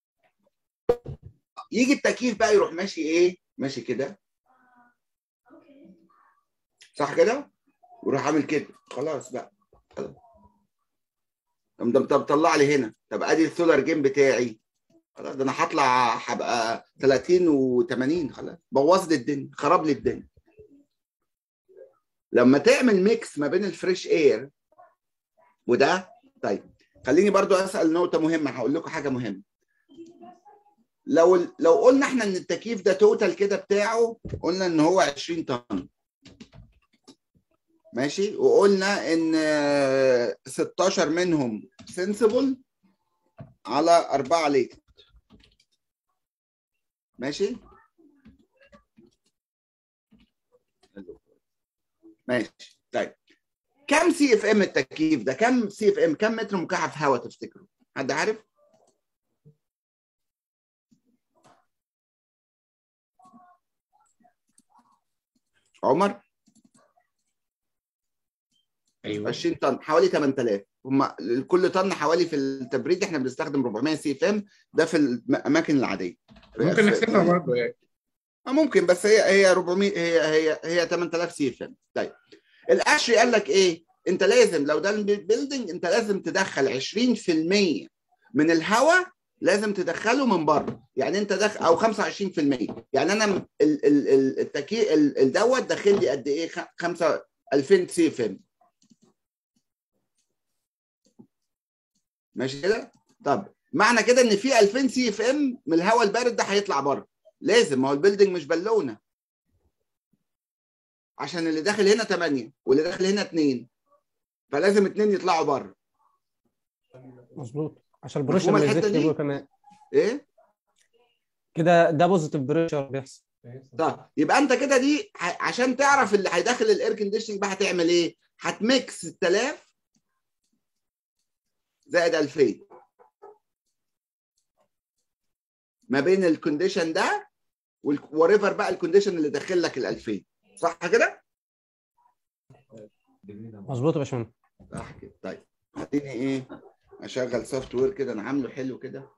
يجي التكييف بقى يروح ماشي ايه ماشي كده صح كده ويروح عامل كده خلاص بقى خلاص. طب طب طب طلع لي هنا طب ادي السولار جيم بتاعي خلاص ده انا هطلع هبقى 30 و80 خلاص بوظ لي الدنيا خرب لي الدنيا لما تعمل ميكس ما بين الفريش اير وده طيب خليني برضو اسال نقطه مهمه هقول لكم حاجه مهمه لو لو قلنا احنا ان التكييف ده توتال كده بتاعه قلنا ان هو 20 طن ماشي وقلنا ان آه، 16 منهم سنسبل على 4 لتر ماشي ماشي طيب كم سي اف ام التكييف ده كم سي اف ام كم متر مكعب هواء تفتكروا حد عارف عمر ايوه 20 طن حوالي 8000 هم كل طن حوالي في التبريد احنا بنستخدم 400 سي اف ام ده في الاماكن العاديه ممكن في- نحسبها برضه يعني آه ممكن بس هي هي 400 هي هي هي 8000 سي اف ام طيب الاشري قال لك ايه انت لازم لو ده البيلدنج انت لازم تدخل 20% من الهواء لازم تدخله من بره يعني انت دخل او 25% يعني انا ال- ال- ال- التكي ال- الدوت داخل لي قد ايه 5 2000 سي اف ام ماشي كده طب معنى كده ان في 2000 سي اف ام من الهواء البارد ده هيطلع بره لازم ما هو البيلدنج مش بالونه عشان اللي داخل هنا 8 واللي داخل هنا 2 فلازم اتنين يطلعوا بره مظبوط عشان البريشر مفهومة ما الحتة يزيدش دي؟ جوه كمان ايه كده ده بوزيتيف بريشر بيحصل طب يبقى انت كده دي ح- عشان تعرف اللي هيدخل الاير كونديشننج بقى هتعمل ايه هتميكس 6000 زائد 2000 ما بين الكونديشن ده وريفر بقى الكونديشن اللي داخل لك ال 2000 صح كده مظبوط يا باشمهندس صح كده طيب خليني ايه اشغل سوفت وير كده انا عامله حلو كده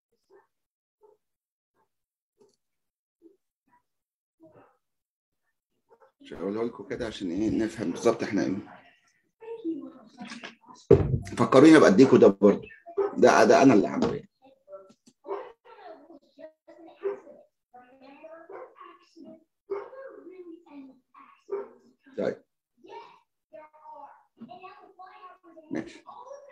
شغله لكم كده عشان ايه نفهم بالظبط احنا ايه فكروني ابقى اديكوا ده برضه ده ده انا اللي عامله يعني. طيب ماشي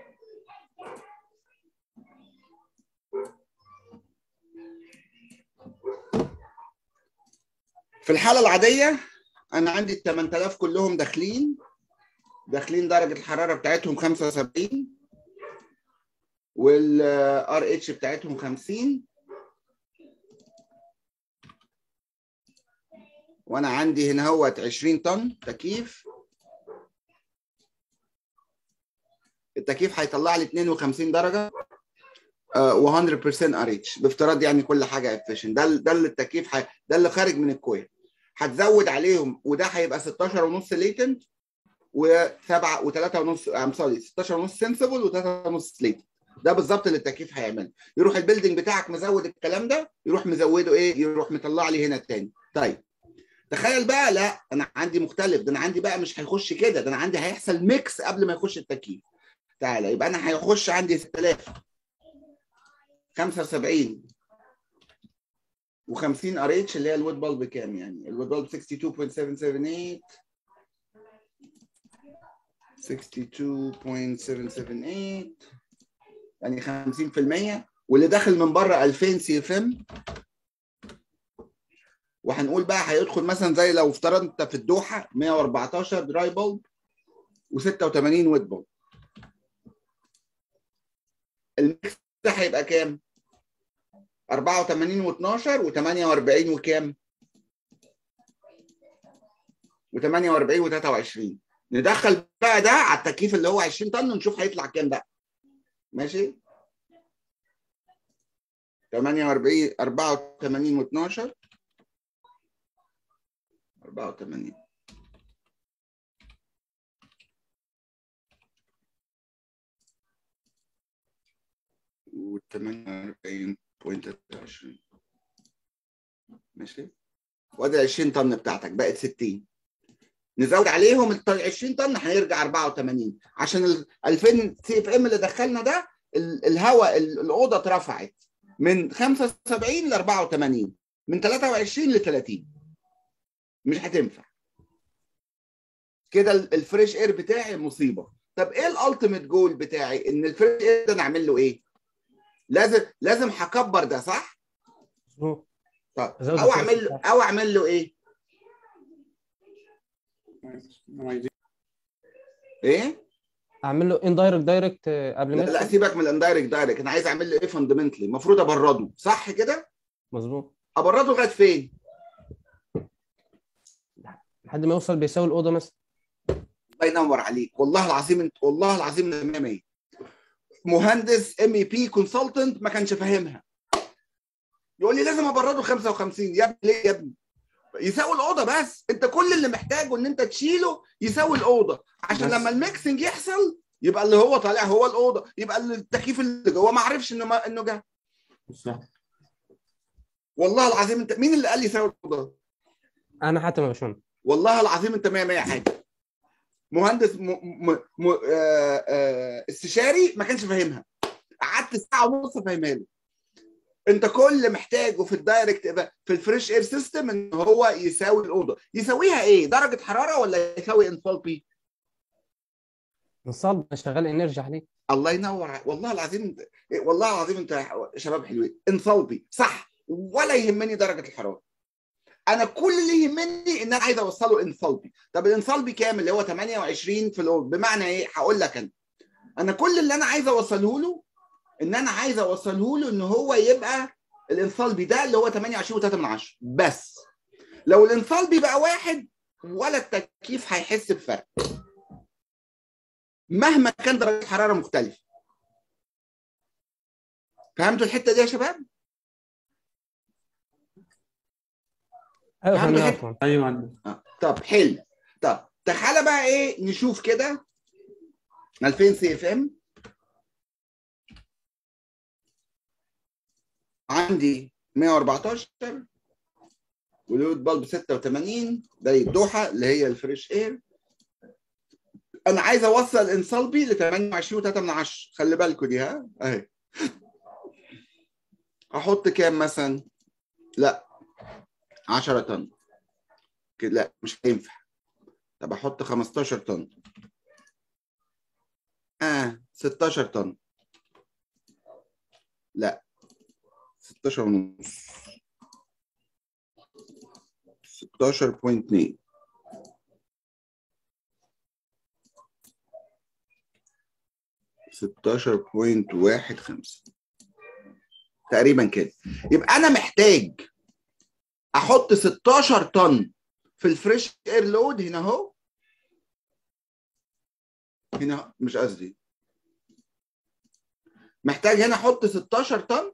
في الحالة العادية أنا عندي ال 8000 كلهم داخلين داخلين درجة الحرارة بتاعتهم 75 والار اتش بتاعتهم 50 وانا عندي هنا هوت 20 طن تكييف التكييف هيطلع لي 52 درجه و 100% ار اتش بافتراض يعني كل حاجه افيشن ده ال- ده اللي التكييف ح... ده اللي خارج من الكويل هتزود عليهم وده هيبقى 16 ونص ليتنت و7 و3 ونص ام سوري 16 ونص سنسبل و3 ونص ليتنت ده بالظبط اللي التكييف هيعمله يروح البيلدنج بتاعك مزود الكلام ده يروح مزوده ايه يروح مطلع لي هنا التاني طيب تخيل بقى لا انا عندي مختلف ده انا عندي بقى مش هيخش كده ده انا عندي هيحصل ميكس قبل ما يخش التكييف تعالى يبقى انا هيخش عندي 6000 75 و50 ار اتش اللي هي الوود بالب كام يعني الوود بالب 62.778 62.778 يعني 50% واللي داخل من بره 2000 سي اف ام وهنقول بقى هيدخل مثلا زي لو افترض انت في الدوحه 114 دراي بولب و86 ويت بولب الميكس ده هيبقى كام 84 و12 و48 وكام و48 و23 ندخل بقى ده على التكييف اللي هو 20 طن ونشوف هيطلع كام بقى ماشي 48 84 و12 84 و 48.23 ماشي وادي 20 طن بتاعتك بقت 60 نزود عليهم ال 20 طن هيرجع 84 عشان ال 2000 سي اف ام اللي دخلنا ده ال- الهواء ال- الاوضه اترفعت من 75 ل 84 من 23 ل 30 مش هتنفع كده ال- الفريش اير بتاعي مصيبه طب ايه الالتيميت جول بتاعي ان الفريش اير ده نعمل له ايه لازم لازم هكبر ده صح مظبوط طب أزود او الفريش اعمل له او اعمل له ايه عايزين ايه اعمل له اندايركت دايركت قبل لا, ما لا يدخل سيبك من الاندايركت دايركت انا عايز اعمل له ايه فاندمنتلي المفروض ابرده صح كده مظبوط ابرده لغايه فين لحد ما يوصل بيساوي الاوضه مثلا الله ينور عليك والله العظيم انت والله العظيم انت 100 100 مهندس ام اي بي كونسلتنت ما كانش فاهمها يقول لي لازم ابرده 55 يا ابني ليه يا ابني يساوي الاوضه بس انت كل اللي محتاجه ان انت تشيله يساوي الاوضه عشان بس. لما الميكسنج يحصل يبقى اللي هو طالع هو الاوضه يبقى التكييف اللي جوه ما عرفش انه ما انه جه بالظبط والله العظيم انت مين اللي قال لي يساوي الاوضه انا حاتم يا باشمهندس والله العظيم انت 100 100 حاجه مهندس م... م... م... آه... آه... استشاري ما كانش فاهمها قعدت ساعه ونص افهمها له انت كل اللي محتاجه في الدايركت في الفريش اير سيستم ان هو يساوي الاوضه يساويها ايه درجه حراره ولا يساوي انثالبي نصاب انا شغال انرجي عليه الله ينور ع- والله العظيم انت- والله العظيم انت شباب حلوين انثالبي صح ولا يهمني درجه الحراره انا كل اللي يهمني ان انا عايز اوصله انثالبي طب الانثالبي كام اللي هو 28 في الاول بمعنى ايه هقول لك انا انا كل اللي انا عايز اوصله له ان انا عايز اوصله له ان هو يبقى الانثالبي ده اللي هو 28 و3 من 10 بس لو الانثالبي بقى واحد ولا التكييف هيحس بفرق مهما كان درجه الحراره مختلفه فهمتوا الحته دي يا شباب ايوه أهم فهمنا يا حاجة- باشمهندس ايوه عندك آه. طب حلو طب تعالى بقى ايه نشوف كده 2000 سي اف ام عندي 114 ولود بلب 86 ده الدوحه اللي هي الفريش اير انا عايز اوصل انصلبي ل 28 و3 من 10 خلي بالكم دي ها اهي احط كام مثلا لا 10 طن كده لا مش هينفع طب احط 15 طن اه 16 طن لا 16 ونص 16.2 16.15 تقريبا كده يبقى انا محتاج احط 16 طن في الفريش اير لود هنا اهو هنا مش قصدي محتاج هنا احط 16 طن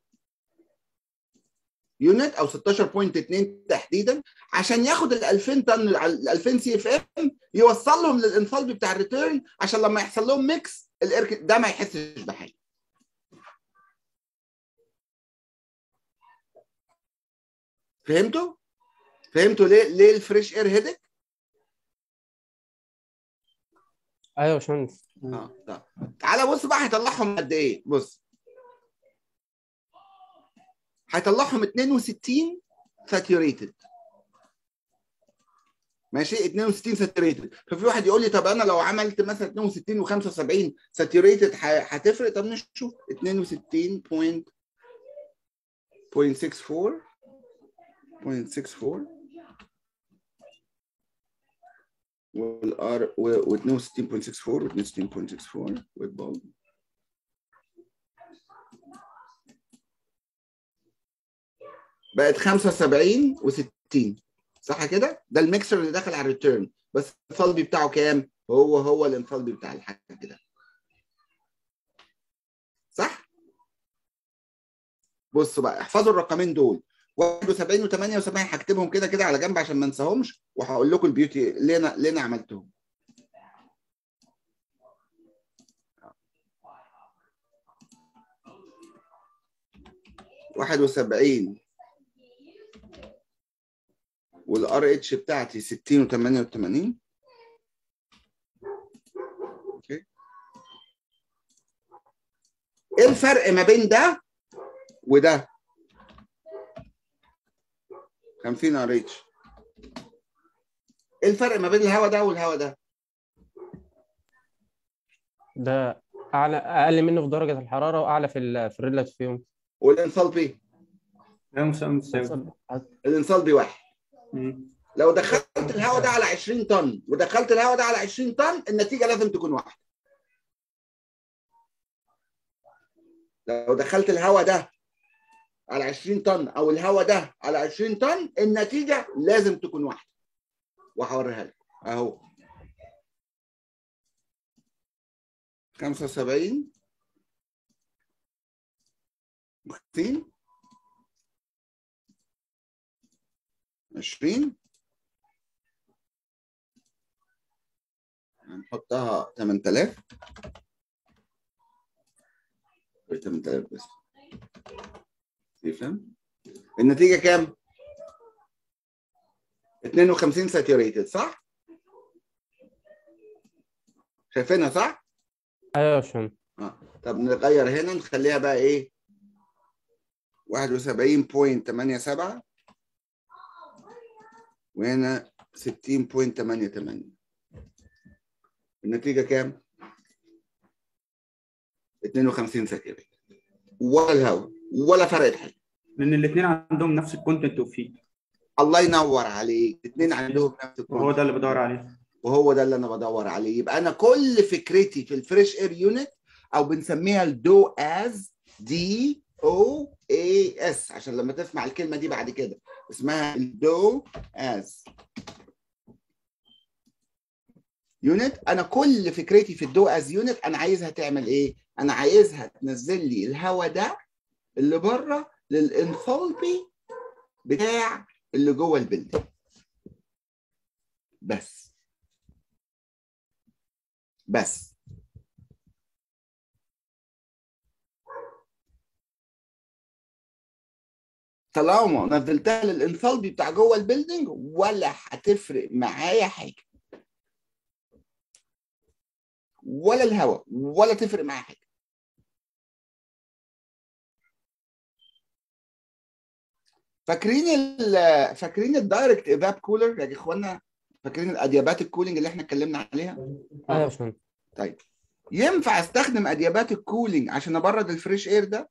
يونت او 16.2 تحديدا عشان ياخد ال 2000 طن ال 2000 سي اف ام يوصلهم للانفالبي بتاع الريتيرن عشان لما يحصل لهم ميكس الاير ده ما يحسش بحاجه فهمتوا؟ فهمتوا ليه ليه الفريش اير هيدك؟ ايوه يا باشمهندس اه طب تعالى بص بقى هيطلعهم قد ايه؟ بص هيطلعهم 62 ساتيوريتد ماشي 62 ساتيوريتد ففي واحد يقول لي طب انا لو عملت مثلا 62 و75 ساتيوريتد هتفرق طب نشوف 62 بوينت 0.64 0.64 والار و 62.64 و 62.64 والبولد بقت 75 و60 صح كده؟ ده الميكسر اللي داخل على الريتيرن بس الانثالبي بتاعه كام؟ هو هو الانثالبي بتاع الحاجه كده صح؟ بصوا بقى احفظوا الرقمين دول 71 و78 هكتبهم كده كده على جنب عشان ما انساهمش وهقول لكم البيوتي ليه انا ليه انا عملتهم واحد وسبعين والار اتش بتاعتي 60 و 88 اوكي ايه الفرق ما بين ده وده 50 ار اتش ايه الفرق ما بين الهواء ده والهواء ده ده اعلى اقل منه في درجه الحراره واعلى في ال في الريلاتيف فيهم والانصالبي ده مساوي مساوي الانصالبي واحد مم. لو دخلت الهواء ده على 20 طن ودخلت الهواء ده على 20 طن النتيجه لازم تكون واحده لو دخلت الهواء ده على 20 طن او الهواء ده على 20 طن النتيجه لازم تكون واحده وهوريها لكم اهو 75 50 20 هنحطها 8000 غير 8000 بس تفهم النتيجة كام؟ 52 ساتوريتد صح؟ شايفينها صح؟ ايوه يا باشمهندس اه طب نغير هنا نخليها بقى ايه 71.87 وهنا 60.88 النتيجة كام؟ 52 سكري ولا الهواء ولا فرقت حاجة لان الاثنين عندهم نفس الكونتنت وفيه الله ينور عليك الاثنين عندهم نفس وهو الكونتنت ده اللي بدور عليه وهو ده اللي انا بدور عليه يبقى انا كل فكرتي في الفريش اير يونت او بنسميها الدو از دي او اي اس عشان لما تسمع الكلمه دي بعد كده اسمها الدو از يونت انا كل فكرتي في الدو از يونت انا عايزها تعمل ايه انا عايزها تنزل لي الهواء ده اللي بره للانثالبي بتاع اللي جوه البلدنج بس بس طالما نزلتها للانثالبي بتاع جوه البيلدينج ولا هتفرق معايا حاجه ولا الهواء ولا تفرق معايا حاجه فاكرين ال فاكرين الدايركت ايفاب كولر يا اخوانا فاكرين الاديابات الكولينج اللي احنا اتكلمنا عليها ايوه يا باشمهندس طيب ينفع استخدم اديابات الكولينج عشان ابرد الفريش اير ده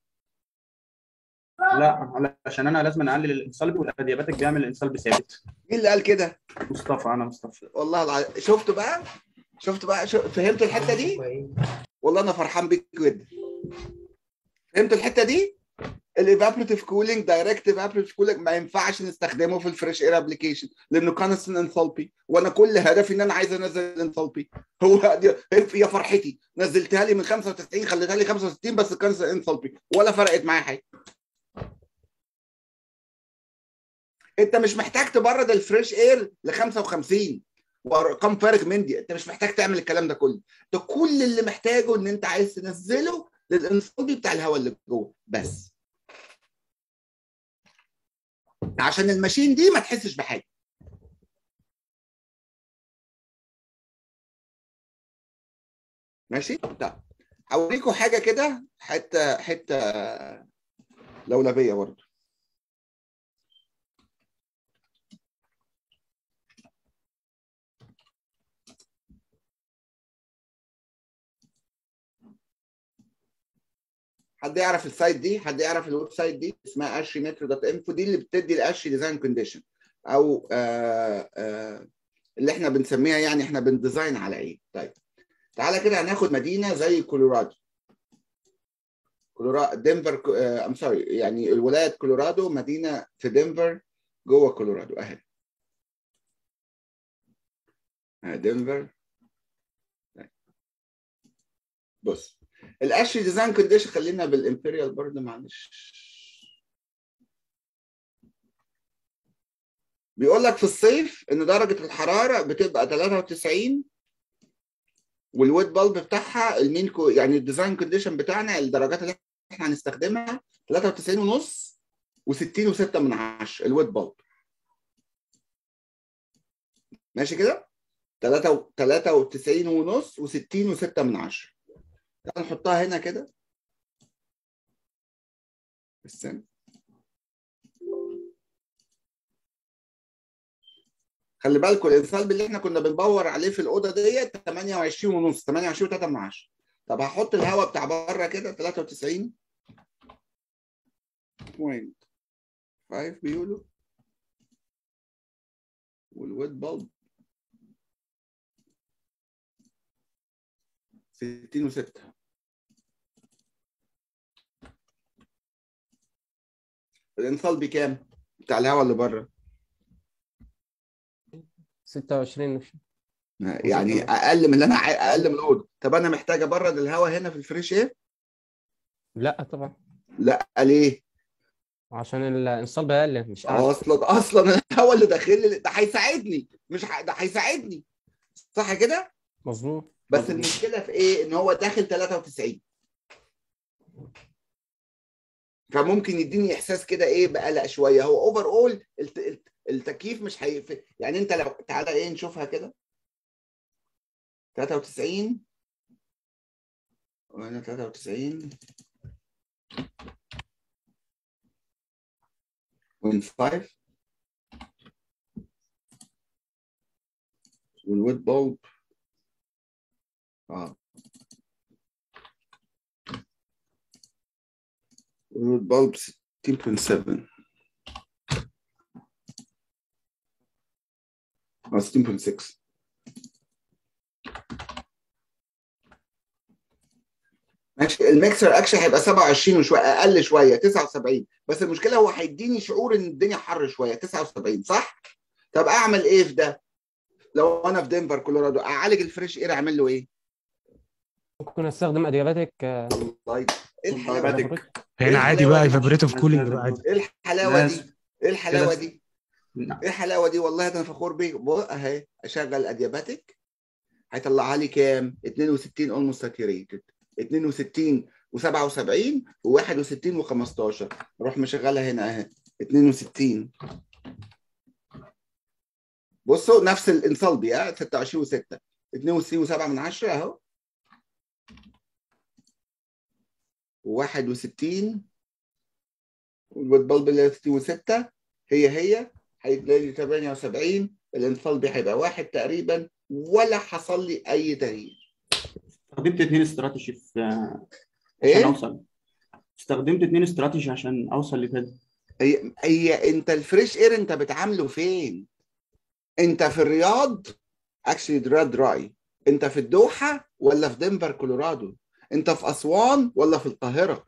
لا عشان انا لازم اقلل الانسالبي والادياباتك بيعمل الانسالبي ثابت مين اللي قال كده مصطفى انا مصطفى والله العظيم شفتوا بقى شفتوا بقى شو... فهمتوا الحته دي والله انا فرحان بيك جدا فهمتوا الحته دي الايفابريتيف كولينج دايركت ايفابريتيف كولينج ما ينفعش نستخدمه في الفريش اير ابلكيشن لانه كونستنت انثالبي وانا كل هدفي ان انا عايز انزل الانثالبي هو دي يا فرحتي نزلتها لي من 95 خليتها لي 65 بس كونستنت انثالبي ولا فرقت معايا حاجه انت مش محتاج تبرد الفريش اير ل 55 وارقام فارغ من دي انت مش محتاج تعمل الكلام ده كله ده كل اللي محتاجه ان انت عايز تنزله للانفاضي بتاع الهواء اللي جوه بس عشان الماشين دي ما تحسش بحاجه ماشي طب هوريكم حاجه كده حته حته لولبيه برضه حد يعرف السايت دي حد يعرف الويب سايت دي اسمها اشي مترو دوت انفو دي اللي بتدي الاشي ديزاين كونديشن او آآ آآ اللي احنا بنسميها يعني احنا بنديزاين على ايه طيب تعالى كده هناخد مدينه زي كولورادو كولورادو دنفر ام سوري يعني الولايه كولورادو مدينه في دنفر جوه كولورادو اهي آه، دنفر بص الاشي ديزاين كونديشن خلينا بالامبريال برضه معلش بيقول لك في الصيف ان درجه الحراره بتبقى 93 والويت بالب بتاعها المين كو يعني الديزاين كونديشن بتاعنا الدرجات اللي احنا هنستخدمها 93 ونص و60 و6 من 10 الويت بالب ماشي كده 93 ونص و60 و6 من 10 تعال نحطها هنا كده استنى خلي بالكم الانسالب اللي احنا كنا بندور عليه في الاوضه ديت 28 ونص 28 و3 من 10 طب هحط الهواء بتاع بره كده 93 بوينت 5 بيقولوا والويت بالب 60 و6 الانسال بكام؟ بتاع الهواء اللي بره 26 وش- يعني اقل من اللي انا عاي- اقل من الاوضه طب انا محتاج ابرد الهواء هنا في الفريش اير؟ لا طبعا لا ليه؟ عشان الانصال اقل مش اعلى اصلا اصلا الهواء اللي داخل لي ده هيساعدني مش ح... ده هيساعدني صح كده؟ مظبوط بس المشكله في ايه؟ ان هو داخل 93 فممكن يديني احساس كده ايه بقلق شويه هو اوفر اول الت... الت... التكييف مش هي يعني انت لو تعالى ايه نشوفها كده 93 وهنا 93 وين 5 والويت بولب اه والويت بولب 16.7 اه 16.6 ماشي الميكسر اكشن هيبقى 27 وشويه اقل شويه 79 بس المشكله هو هيديني شعور ان الدنيا حر شويه 79 صح؟ طب اعمل ايه في ده؟ لو انا في دنفر كولورادو اعالج الفريش اير اعمل له ايه؟ ممكن استخدم ادياباتيك الله يك- ايه الحلاوه دي؟ هنا عادي بقى ايفابوريتيف كولينج بقى عادي ايه الحلاوه دي؟ لازم. ايه الحلاوه لازم. دي؟ نعم. ايه الحلاوه دي والله ده انا فخور بيه بص اهي اشغل ادياباتيك هيطلعها لي كام 62 اولموست ساتيوريتد 62 و77 و61 و15 اروح مشغلها هنا اهي 62 بصوا نفس الانصلبي ها 26 و6 62 و7 من 10 اهو 61 والبلب اللي 60 و6 هي هي هيتلاقي لي 78 الانصلبي هيبقى واحد تقريبا ولا حصل لي اي تغيير استخدمت اتنين استراتيجي في عشان ايه اوصل استخدمت اتنين استراتيجي عشان اوصل لكده هي, هي انت الفريش اير انت بتعامله فين انت في الرياض اكشلي الرياض دراي انت في الدوحه ولا في دنفر كولورادو انت في اسوان ولا في القاهره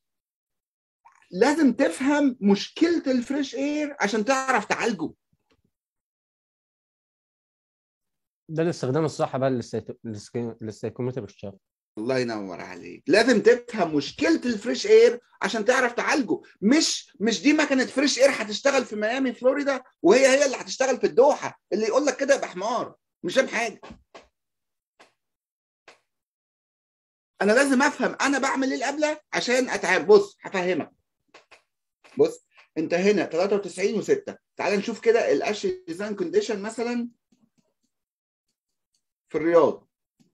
لازم تفهم مشكله الفريش اير عشان تعرف تعالجه ده الاستخدام الصح بقى للسيتو- للسكي- للسيكومتر الشهر الله ينور عليك لازم تفهم مشكله الفريش اير عشان تعرف تعالجه مش مش دي مكنه فريش اير هتشتغل في ميامي فلوريدا وهي هي اللي هتشتغل في الدوحه اللي يقول لك كده يبقى حمار مش فاهم حاجه انا لازم افهم انا بعمل ايه القبله عشان اتعامل بص هفهمك بص انت هنا 93 و6 تعال نشوف كده الاشي ديزاين كونديشن مثلا في الرياض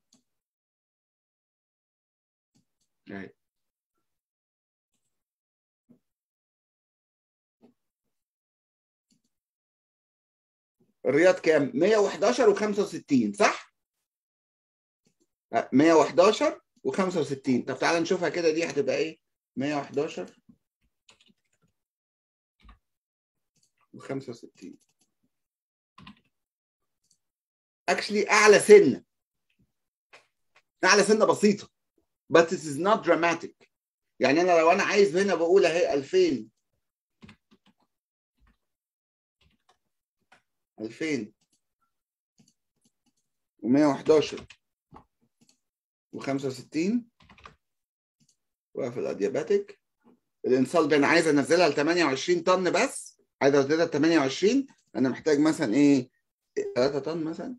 اهي الرياض كام 111 و65 صح لا، 111 و65 طب تعال نشوفها كده دي هتبقى ايه 111 و65 اكشلي اعلى سنه اعلى سنه بسيطه but it is not dramatic يعني انا لو انا عايز هنا بقول اهي 2000 2000 و111 و65 واقف الادياباتيك الانصال انا عايز انزلها ل 28 طن بس عايز انزلها ل 28 انا محتاج مثلا ايه 3 طن مثلا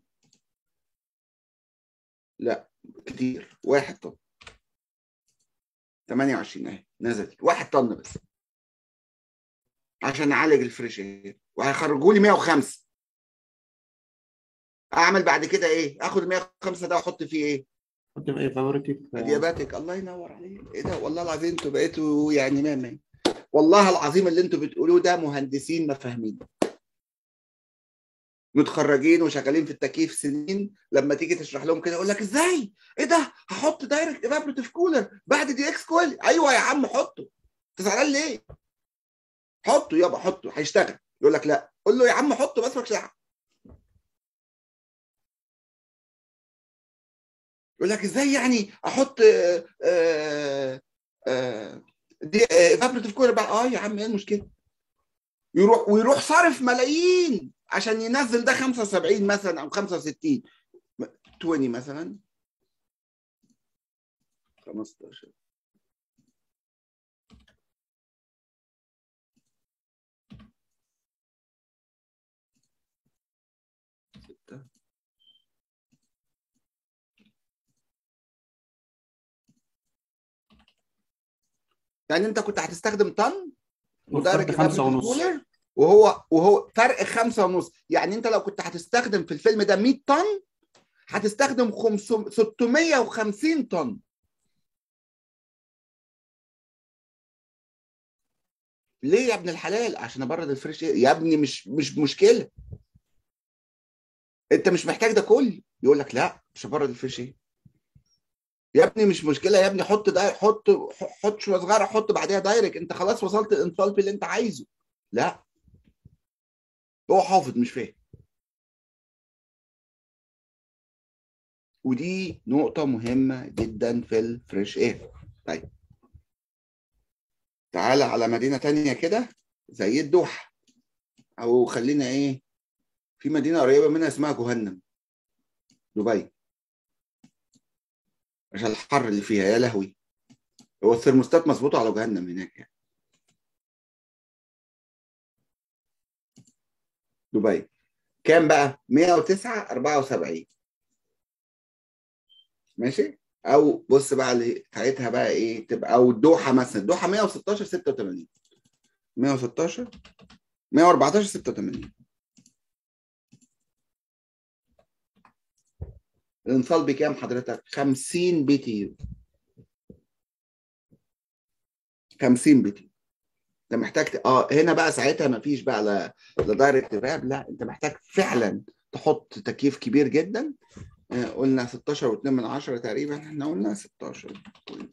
لا كتير واحد طن 28 اهي نزلت واحد طن بس عشان اعالج الفريش اير وهيخرجوا لي 105 اعمل بعد كده ايه اخد ال 105 ده واحط فيه ايه حط في ايفابوريتيف ادياباتيك الله ينور عليك ايه ده والله العظيم انتوا بقيتوا يعني مية مية والله العظيم اللي انتوا بتقولوه ده مهندسين ما فاهمين متخرجين وشغالين في التكييف سنين لما تيجي تشرح لهم كده يقول لك ازاي ايه ده هحط دايركت ايفابوريتيف كولر بعد دي اكس كويل ايوه يا عم حطه انت زعلان ليه حطه يابا حطه هيشتغل يقول لك لا قول له يا عم حطه بس مالكش دعوه يقول لك ازاي يعني احط آه، آه، آه، دي ايفابوريتيف كولر بقى اه يا عم ايه المشكله يروح ويروح صارف ملايين عشان ينزل ده 75 مثلا او 65 20 مثلا 15 ستة يعني انت كنت هتستخدم طن ودرجة خمسة ونص. كولر وهو وهو فرق خمسة ونص يعني انت لو كنت هتستخدم في الفيلم ده 100 طن هتستخدم 500 650 طن ليه يا ابن الحلال عشان ابرد الفريش اير يا ابني مش مش مشكله انت مش محتاج ده كله يقول لك لا مش هبرد الفريش اير يا ابني مش مشكله يا ابني حط ده حط حط شويه صغيره حط بعديها دايركت انت خلاص وصلت الانفالب اللي انت عايزه لا هو حافظ مش فاهم ودي نقطة مهمة جدا في الفريش اير طيب تعالى على مدينة تانية كده زي الدوحة أو خلينا إيه في مدينة قريبة منها اسمها جهنم دبي عشان الحر اللي فيها يا لهوي هو الثرموستات مظبوطة على جهنم هناك يعني دبي كام بقى 109 74 ماشي او بص بقى اللي ساعتها بقى ايه تبقى او الدوحه مثلا الدوحه 116 86 116 114 86 الانصال بكام حضرتك 50 بي تي يو 50 بي تي انت محتاج ت... اه هنا بقى ساعتها ما فيش بقى لا لا دايركت راب لا انت محتاج فعلا تحط تكييف كبير جدا آه، قلنا 16 و2 من 10 تقريبا احنا قلنا 16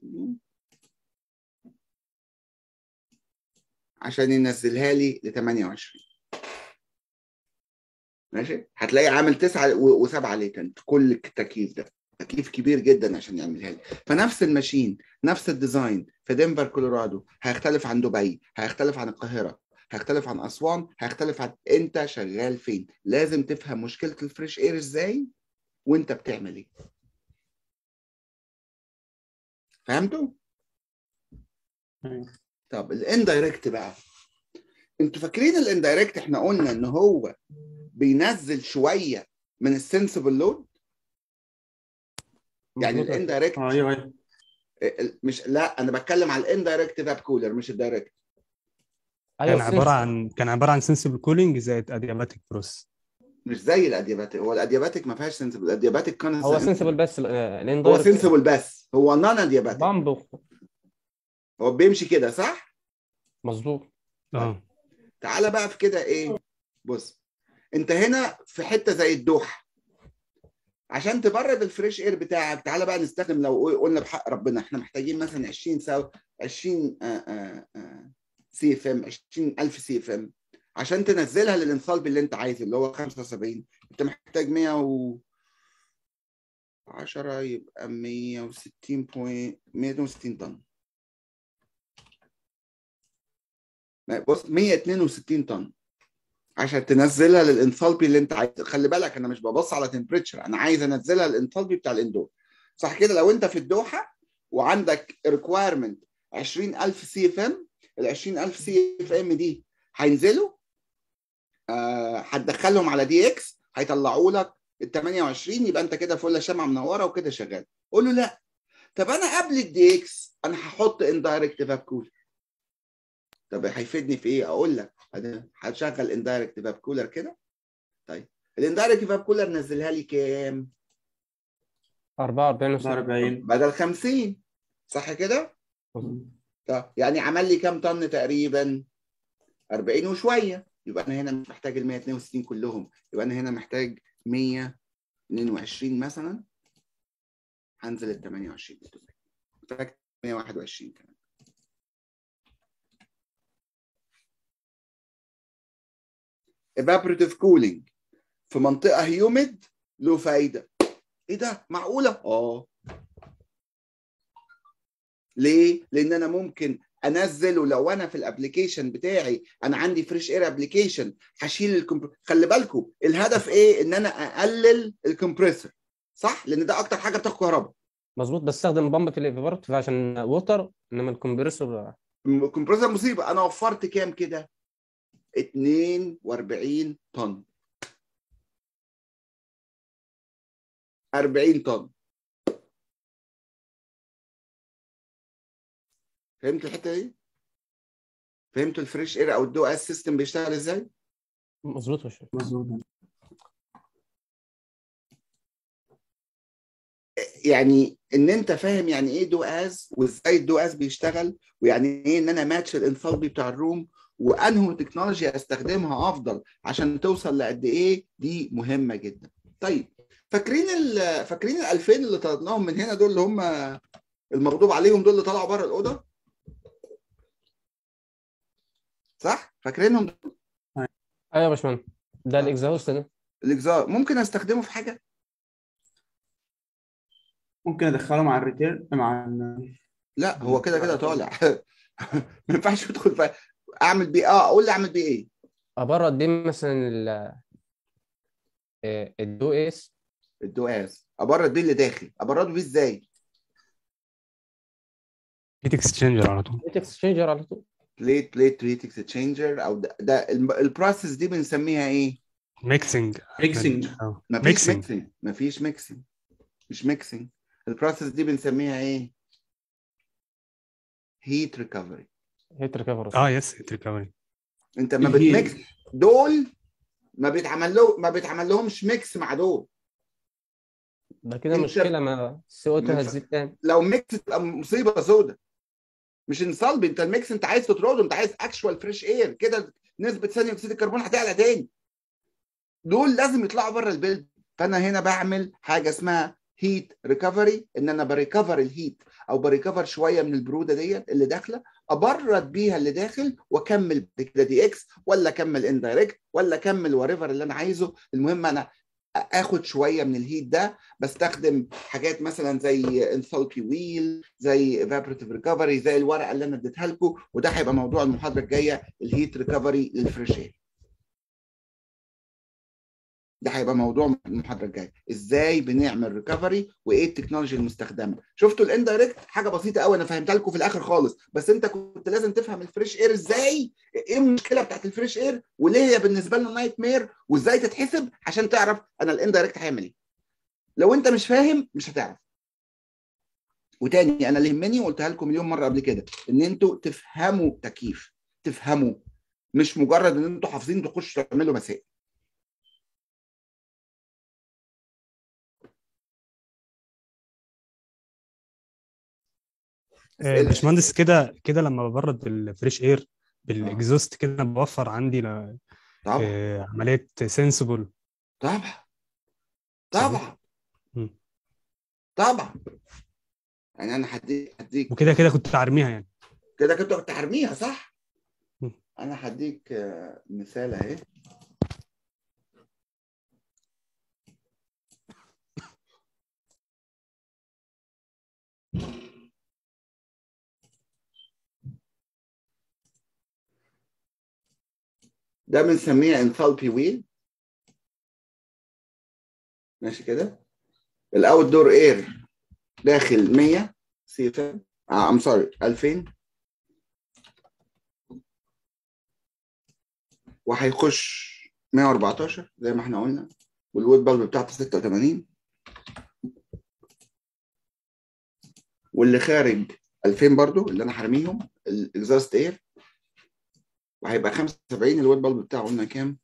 عشان ينزلها لي ل 28 ماشي هتلاقي عامل 9 و7 ليتنت كل التكييف ده تكييف كبير جدا عشان يعملها لي فنفس الماشين نفس الديزاين في دنفر كولورادو هيختلف عن دبي هيختلف عن القاهره هيختلف عن اسوان هيختلف عن انت شغال فين لازم تفهم مشكله الفريش اير ازاي وانت بتعمل ايه فهمتوا أيوة. طب الاندايركت بقى انتوا فاكرين الاندايركت احنا قلنا ان هو بينزل شويه من السنسبل لود يعني مظبوط. الاندايركت اه ايوه ايوه مش لا انا بتكلم على الاندايركت فاب كولر مش الدايركت كان ايوه عباره عن كان عباره عن سنسبل كولينج زائد ادياباتيك بروس مش زي الادياباتيك هو الادياباتيك ما فيهاش سنسبل الادياباتيك كان هو سنسبل بس آه، هو الاندايركت سنسبل بس هو نون ادياباتيك بامب هو بيمشي كده صح مظبوط اه تعالى بقى في كده ايه بص انت هنا في حته زي الدوحه عشان تبرد الفريش اير بتاعك تعالى بقى نستخدم لو قلنا بحق ربنا احنا محتاجين مثلا 20 سو 20 سي اف ام 20000 سي اف ام عشان تنزلها للانصال اللي انت عايزه اللي هو 75 انت محتاج 100 و 10 يبقى 160 بوينت 160 طن بص 162 طن عشان تنزلها للانثالبي اللي انت عايز خلي بالك انا مش ببص على تمبريتشر انا عايز انزلها للانثالبي بتاع الاندور صح كده لو انت في الدوحه وعندك ريكوايرمنت 20000 سي اف ام ال 20000 سي اف ام دي هينزلوا آه، هتدخلهم على دي اكس هيطلعوا لك ال 28 يبقى انت كده فل شمعه منوره وكده شغال قول له لا طب انا قبل الدي اكس انا هحط اندايركت فاب كولر طب هيفيدني في ايه اقول لك أنا هشغل اندايركت فاب كولر كده طيب الاندايركت فاب كولر نزلها لي كام 44 وسبعين. 40 بدل 50 صح كده طب يعني عمل لي كام طن تقريبا 40 وشويه يبقى انا هنا مش محتاج ال 162 كلهم يبقى انا هنا محتاج 122 مثلا هنزل ال 28 محتاج 121 كمان evaporative cooling في منطقه هيوميد له فايده ايه ده معقوله اه ليه لان انا ممكن انزله لو انا في الابلكيشن بتاعي انا عندي فريش اير ابلكيشن هشيل الكمبر... خلي بالكم الهدف ايه ان انا اقلل الكمبريسور صح لان ده اكتر حاجه بتاخد كهرباء مظبوط بستخدم بامب في الايفابورت عشان ووتر انما الكمبريسور الكمبريسور مصيبه انا وفرت كام كده 42 طن 40 طن فهمت الحته دي؟ فهمتوا الفريش اير او الدو اس سيستم بيشتغل ازاي؟ مظبوط يا شيخ مظبوط يعني ان انت فاهم يعني ايه دو از وازاي الدو از بيشتغل ويعني ايه ان انا ماتش الانثالبي بتاع الروم وانه تكنولوجيا استخدمها افضل عشان توصل لقد ايه دي مهمه جدا طيب فاكرين ال فاكرين ال 2000 اللي طردناهم من هنا دول اللي هم المغضوب عليهم دول اللي طلعوا بره الاوضه صح فاكرينهم دول؟ ايوه يا باشمهندس ده الاكزاوست ده الاجزاء ممكن استخدمه في حاجه ممكن ادخله مع الريتيرن مع ال- لا هو كده كده طالع ما ينفعش يدخل في اعمل بيه اه اقول لي اعمل بيه ايه ابرد بيه مثلا ال آه، الدو اس الدواز ابرد بيه اللي داخل ابرده بيه ازاي هيت اكسشينجر على طول هيت اكسشينجر على طول بليت بليت هيت اكسشينجر او ده, ده الم- البروسيس دي بنسميها ايه ميكسنج ميكسنج مفيش ميكسنج ميكسنج مفيش ميكسنج مش ميكسنج البروسيس دي بنسميها ايه هيت ريكفري هيت ريكفري اه يس هيت ريكفري انت ما الهيت. بتميكس دول ما بيتعمل له ما بيتعمل لهمش ميكس مع دول ده كده انت- مشكله ما سي او 2 ما ينفع- هتزيد تاني لو ميكس تبقى مصيبه سودة مش انصلبي انت الميكس انت عايز تطرده انت عايز اكشوال فريش اير كده نسبه ثاني اكسيد الكربون هتعلى تاني دول لازم يطلعوا بره البيلد فانا هنا بعمل حاجه اسمها هيت ريكفري ان انا بريكفر الهيت او بريكفر شويه من البروده ديت اللي داخله ابرد بيها اللي داخل واكمل بعد كده دي اكس ولا اكمل اندايركت ولا اكمل وريفر اللي انا عايزه المهم انا اخد شويه من الهيت ده بستخدم حاجات مثلا زي انثالبي ويل زي evaporative ريكفري زي الورقه اللي انا اديتها لكم وده هيبقى موضوع المحاضره الجايه الهيت ريكفري للفريش اير ده هيبقى موضوع المحاضره الجايه ازاي بنعمل ريكفري وايه التكنولوجي المستخدمه شفتوا الاندايركت حاجه بسيطه قوي انا فهمتها لكم في الاخر خالص بس انت كنت لازم تفهم الفريش اير ازاي ايه المشكله بتاعت الفريش اير وليه هي بالنسبه لنا نايت مير وازاي تتحسب عشان تعرف انا الاندايركت هيعمل ايه لو انت مش فاهم مش هتعرف وتاني انا اللي يهمني وقلتها لكم مليون مره قبل كده ان انتوا تفهموا تكييف تفهموا مش مجرد ان انتوا حافظين تخشوا تعملوا مسائل آه، باشمهندس كده كده لما ببرد الفريش اير بالاكزوست كده انا بوفر عندي ل- طبعا آه، عمليه سنسبل طبعا طبعا مم. طبعا يعني انا هديك هديك وكده كده كنت هرميها يعني كده كنت كنت هرميها صح مم. انا هديك آه، مثال اهي ده بنسميها انثالبي ويل ماشي كده الاوت دور اير داخل 100 سي اف ام ام سوري 2000 وهيخش 114 زي ما احنا قلنا والويت بالب بتاعته 86 واللي خارج 2000 برضو اللي انا حارميهم الاكزاست اير وهيبقى 75 الويت بالب بتاعه قلنا كام؟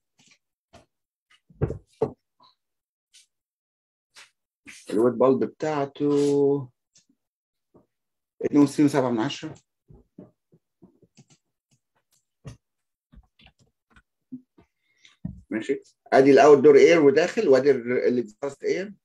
الويت بالب بتاعته 62.7 من 10 ماشي ادي الاوت دور اير وداخل وادي الاكزاست اير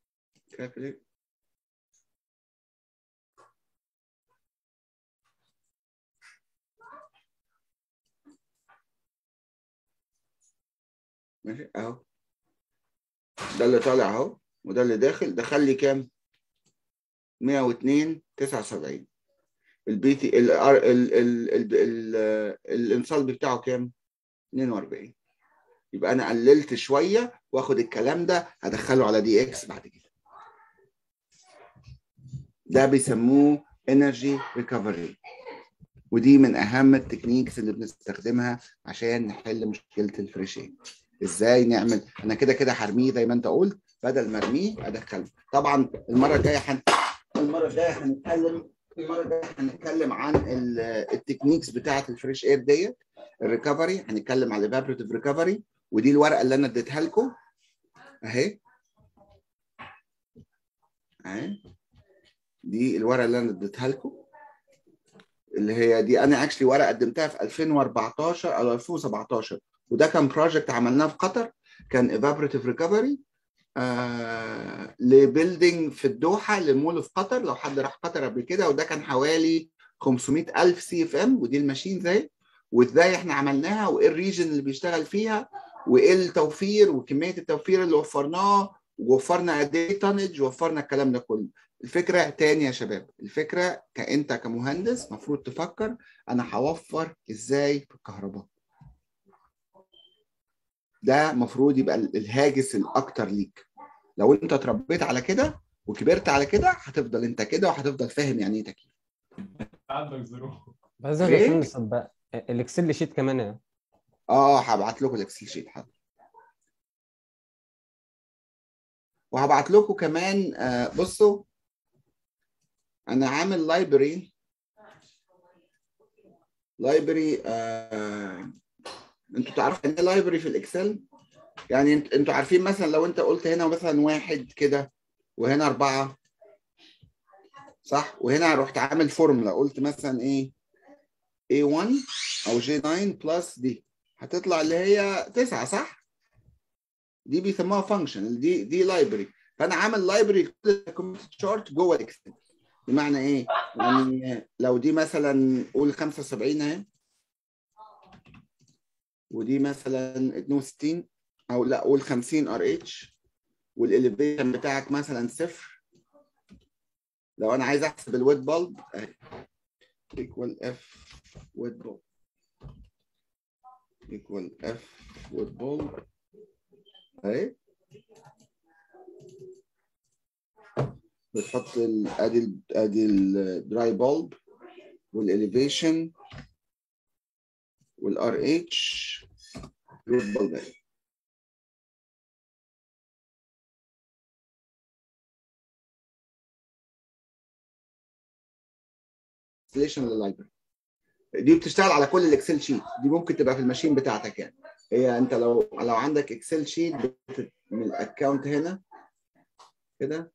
ماشي اهو ده اللي طالع اهو وده اللي داخل دخل لي كام 102 79 البي تي ال ال ال ال ال الانصال بتاعه كام 42 يبقى انا قللت شويه واخد الكلام ده هدخله على دي اكس بعد كده ده بيسموه انرجي ريكفري ودي من اهم التكنيكس اللي بنستخدمها عشان نحل مشكله الفريشين ازاي نعمل انا كده كده هرميه زي ما انت قلت بدل ما ارميه ادخله طبعا المره الجايه هن... المره الجايه هنتكلم المره الجايه هنتكلم عن ال- التكنيكس بتاعه الفريش اير ديت الريكفري هنتكلم على الايفابريتيف ريكفري ودي الورقه اللي انا اديتها لكم اهي اهي دي الورقه اللي انا اديتها لكم اللي هي دي انا اكشلي ورقه قدمتها في 2014 او 2017 وده كان بروجكت عملناه في قطر كان ايفابريتيف ريكفري آه لبيلدينج في الدوحه لمول في قطر لو حد راح قطر قبل كده وده كان حوالي 500 الف سي اف ام ودي الماشين زي وازاي احنا عملناها وايه الريجن اللي بيشتغل فيها وايه التوفير وكميه التوفير اللي وفرناه ووفرنا قد ايه تونج ووفرنا الكلام ده كله الفكره تاني يا شباب الفكره كانت كمهندس المفروض تفكر انا هوفر ازاي في الكهرباء ده المفروض يبقى الهاجس الاكتر ليك لو انت اتربيت على كده وكبرت على كده هتفضل انت كده وهتفضل فاهم يعني ايه تكييف عندك ظروف بس يا إيه؟ باشمهندس طب الاكسل شيت كمان يعني. اه هبعت لكم الاكسل شيت حاضر وهبعت لكم كمان آه بصوا انا عامل لايبرري لايبرري آه انتوا تعرفوا يعني ايه لايبرري في الاكسل يعني انت- انتوا عارفين مثلا لو انت قلت هنا مثلا واحد كده وهنا اربعه صح وهنا رحت عامل فورمولا قلت مثلا ايه A1 او J9 بلس دي هتطلع اللي هي 9 صح؟ دي بيسموها فانكشن دي دي لايبرري فانا عامل لايبرري شارت جوه الاكسل بمعنى ايه؟ يعني لو دي مثلا قول 75 اهي ودي مثلا 62 او لا قول 50 ار اتش والاليفيشن بتاعك مثلا صفر لو انا عايز احسب الويت بالب اهي equal f with bulb equal f with bulb اهي بتحط ال ادي ال ادي الدراي bulb والاليفيشن والار اتش والبلب اهي installation لللايبرري دي بتشتغل على كل الاكسل شيت دي ممكن تبقى في الماشين بتاعتك يعني هي انت لو لو عندك اكسل شيت بت- من الاكونت هنا كده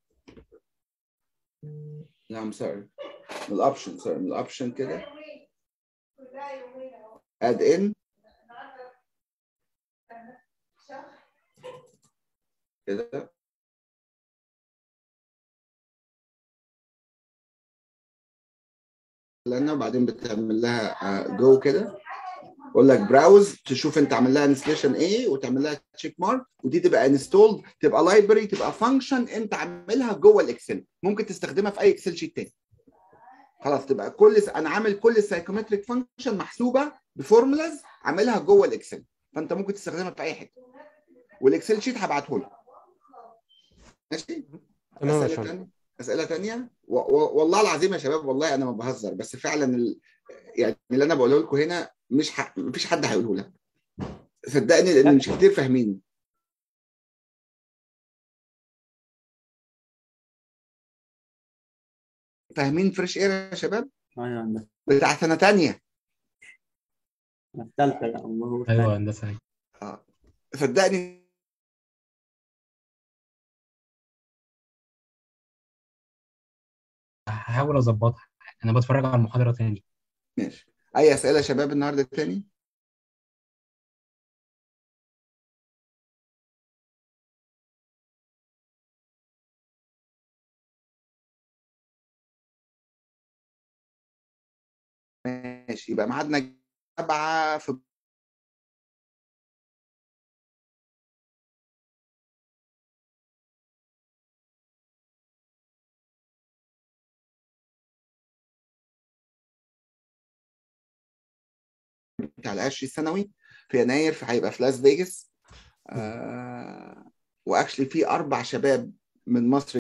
لا ام سوري من الاوبشن سوري من الاوبشن كده اد ان كده لنا وبعدين بتعمل لها جو كده يقول لك براوز تشوف انت عامل لها انستليشن ايه وتعمل لها تشيك مارك ودي تبقى انستولد تبقى لايبرري تبقى فانكشن انت عاملها جوه الاكسل ممكن تستخدمها في اي اكسل شيت تاني خلاص تبقى كل س... انا عامل كل السايكومتريك فانكشن محسوبه بفورمولاز عاملها جوه الاكسل فانت ممكن تستخدمها في اي حته والاكسل شيت هبعته لك ماشي تمام يا اسئله باشمهندس ثانيه اسئله ثانيه و... و... والله العظيم يا شباب والله انا ما بهزر بس فعلا ال... يعني اللي انا بقوله لكم هنا مش ح... مفيش حد هيقوله لك صدقني لان مش كتير فاهمينه فاهمين فريش اير يا شباب ايوه هندسه بتاع سنه ثانيه أنا في ثالثه لا الله ايوه هندسه اه صدقني هحاول اظبطها انا بتفرج على المحاضره تاني ماشي اي اسئله يا شباب النهارده تاني ماشي يبقى ميعادنا سبعة في بتاع العشري السنوي في يناير في هيبقى في لاس فيجاس آه واكشلي في اربع شباب من مصر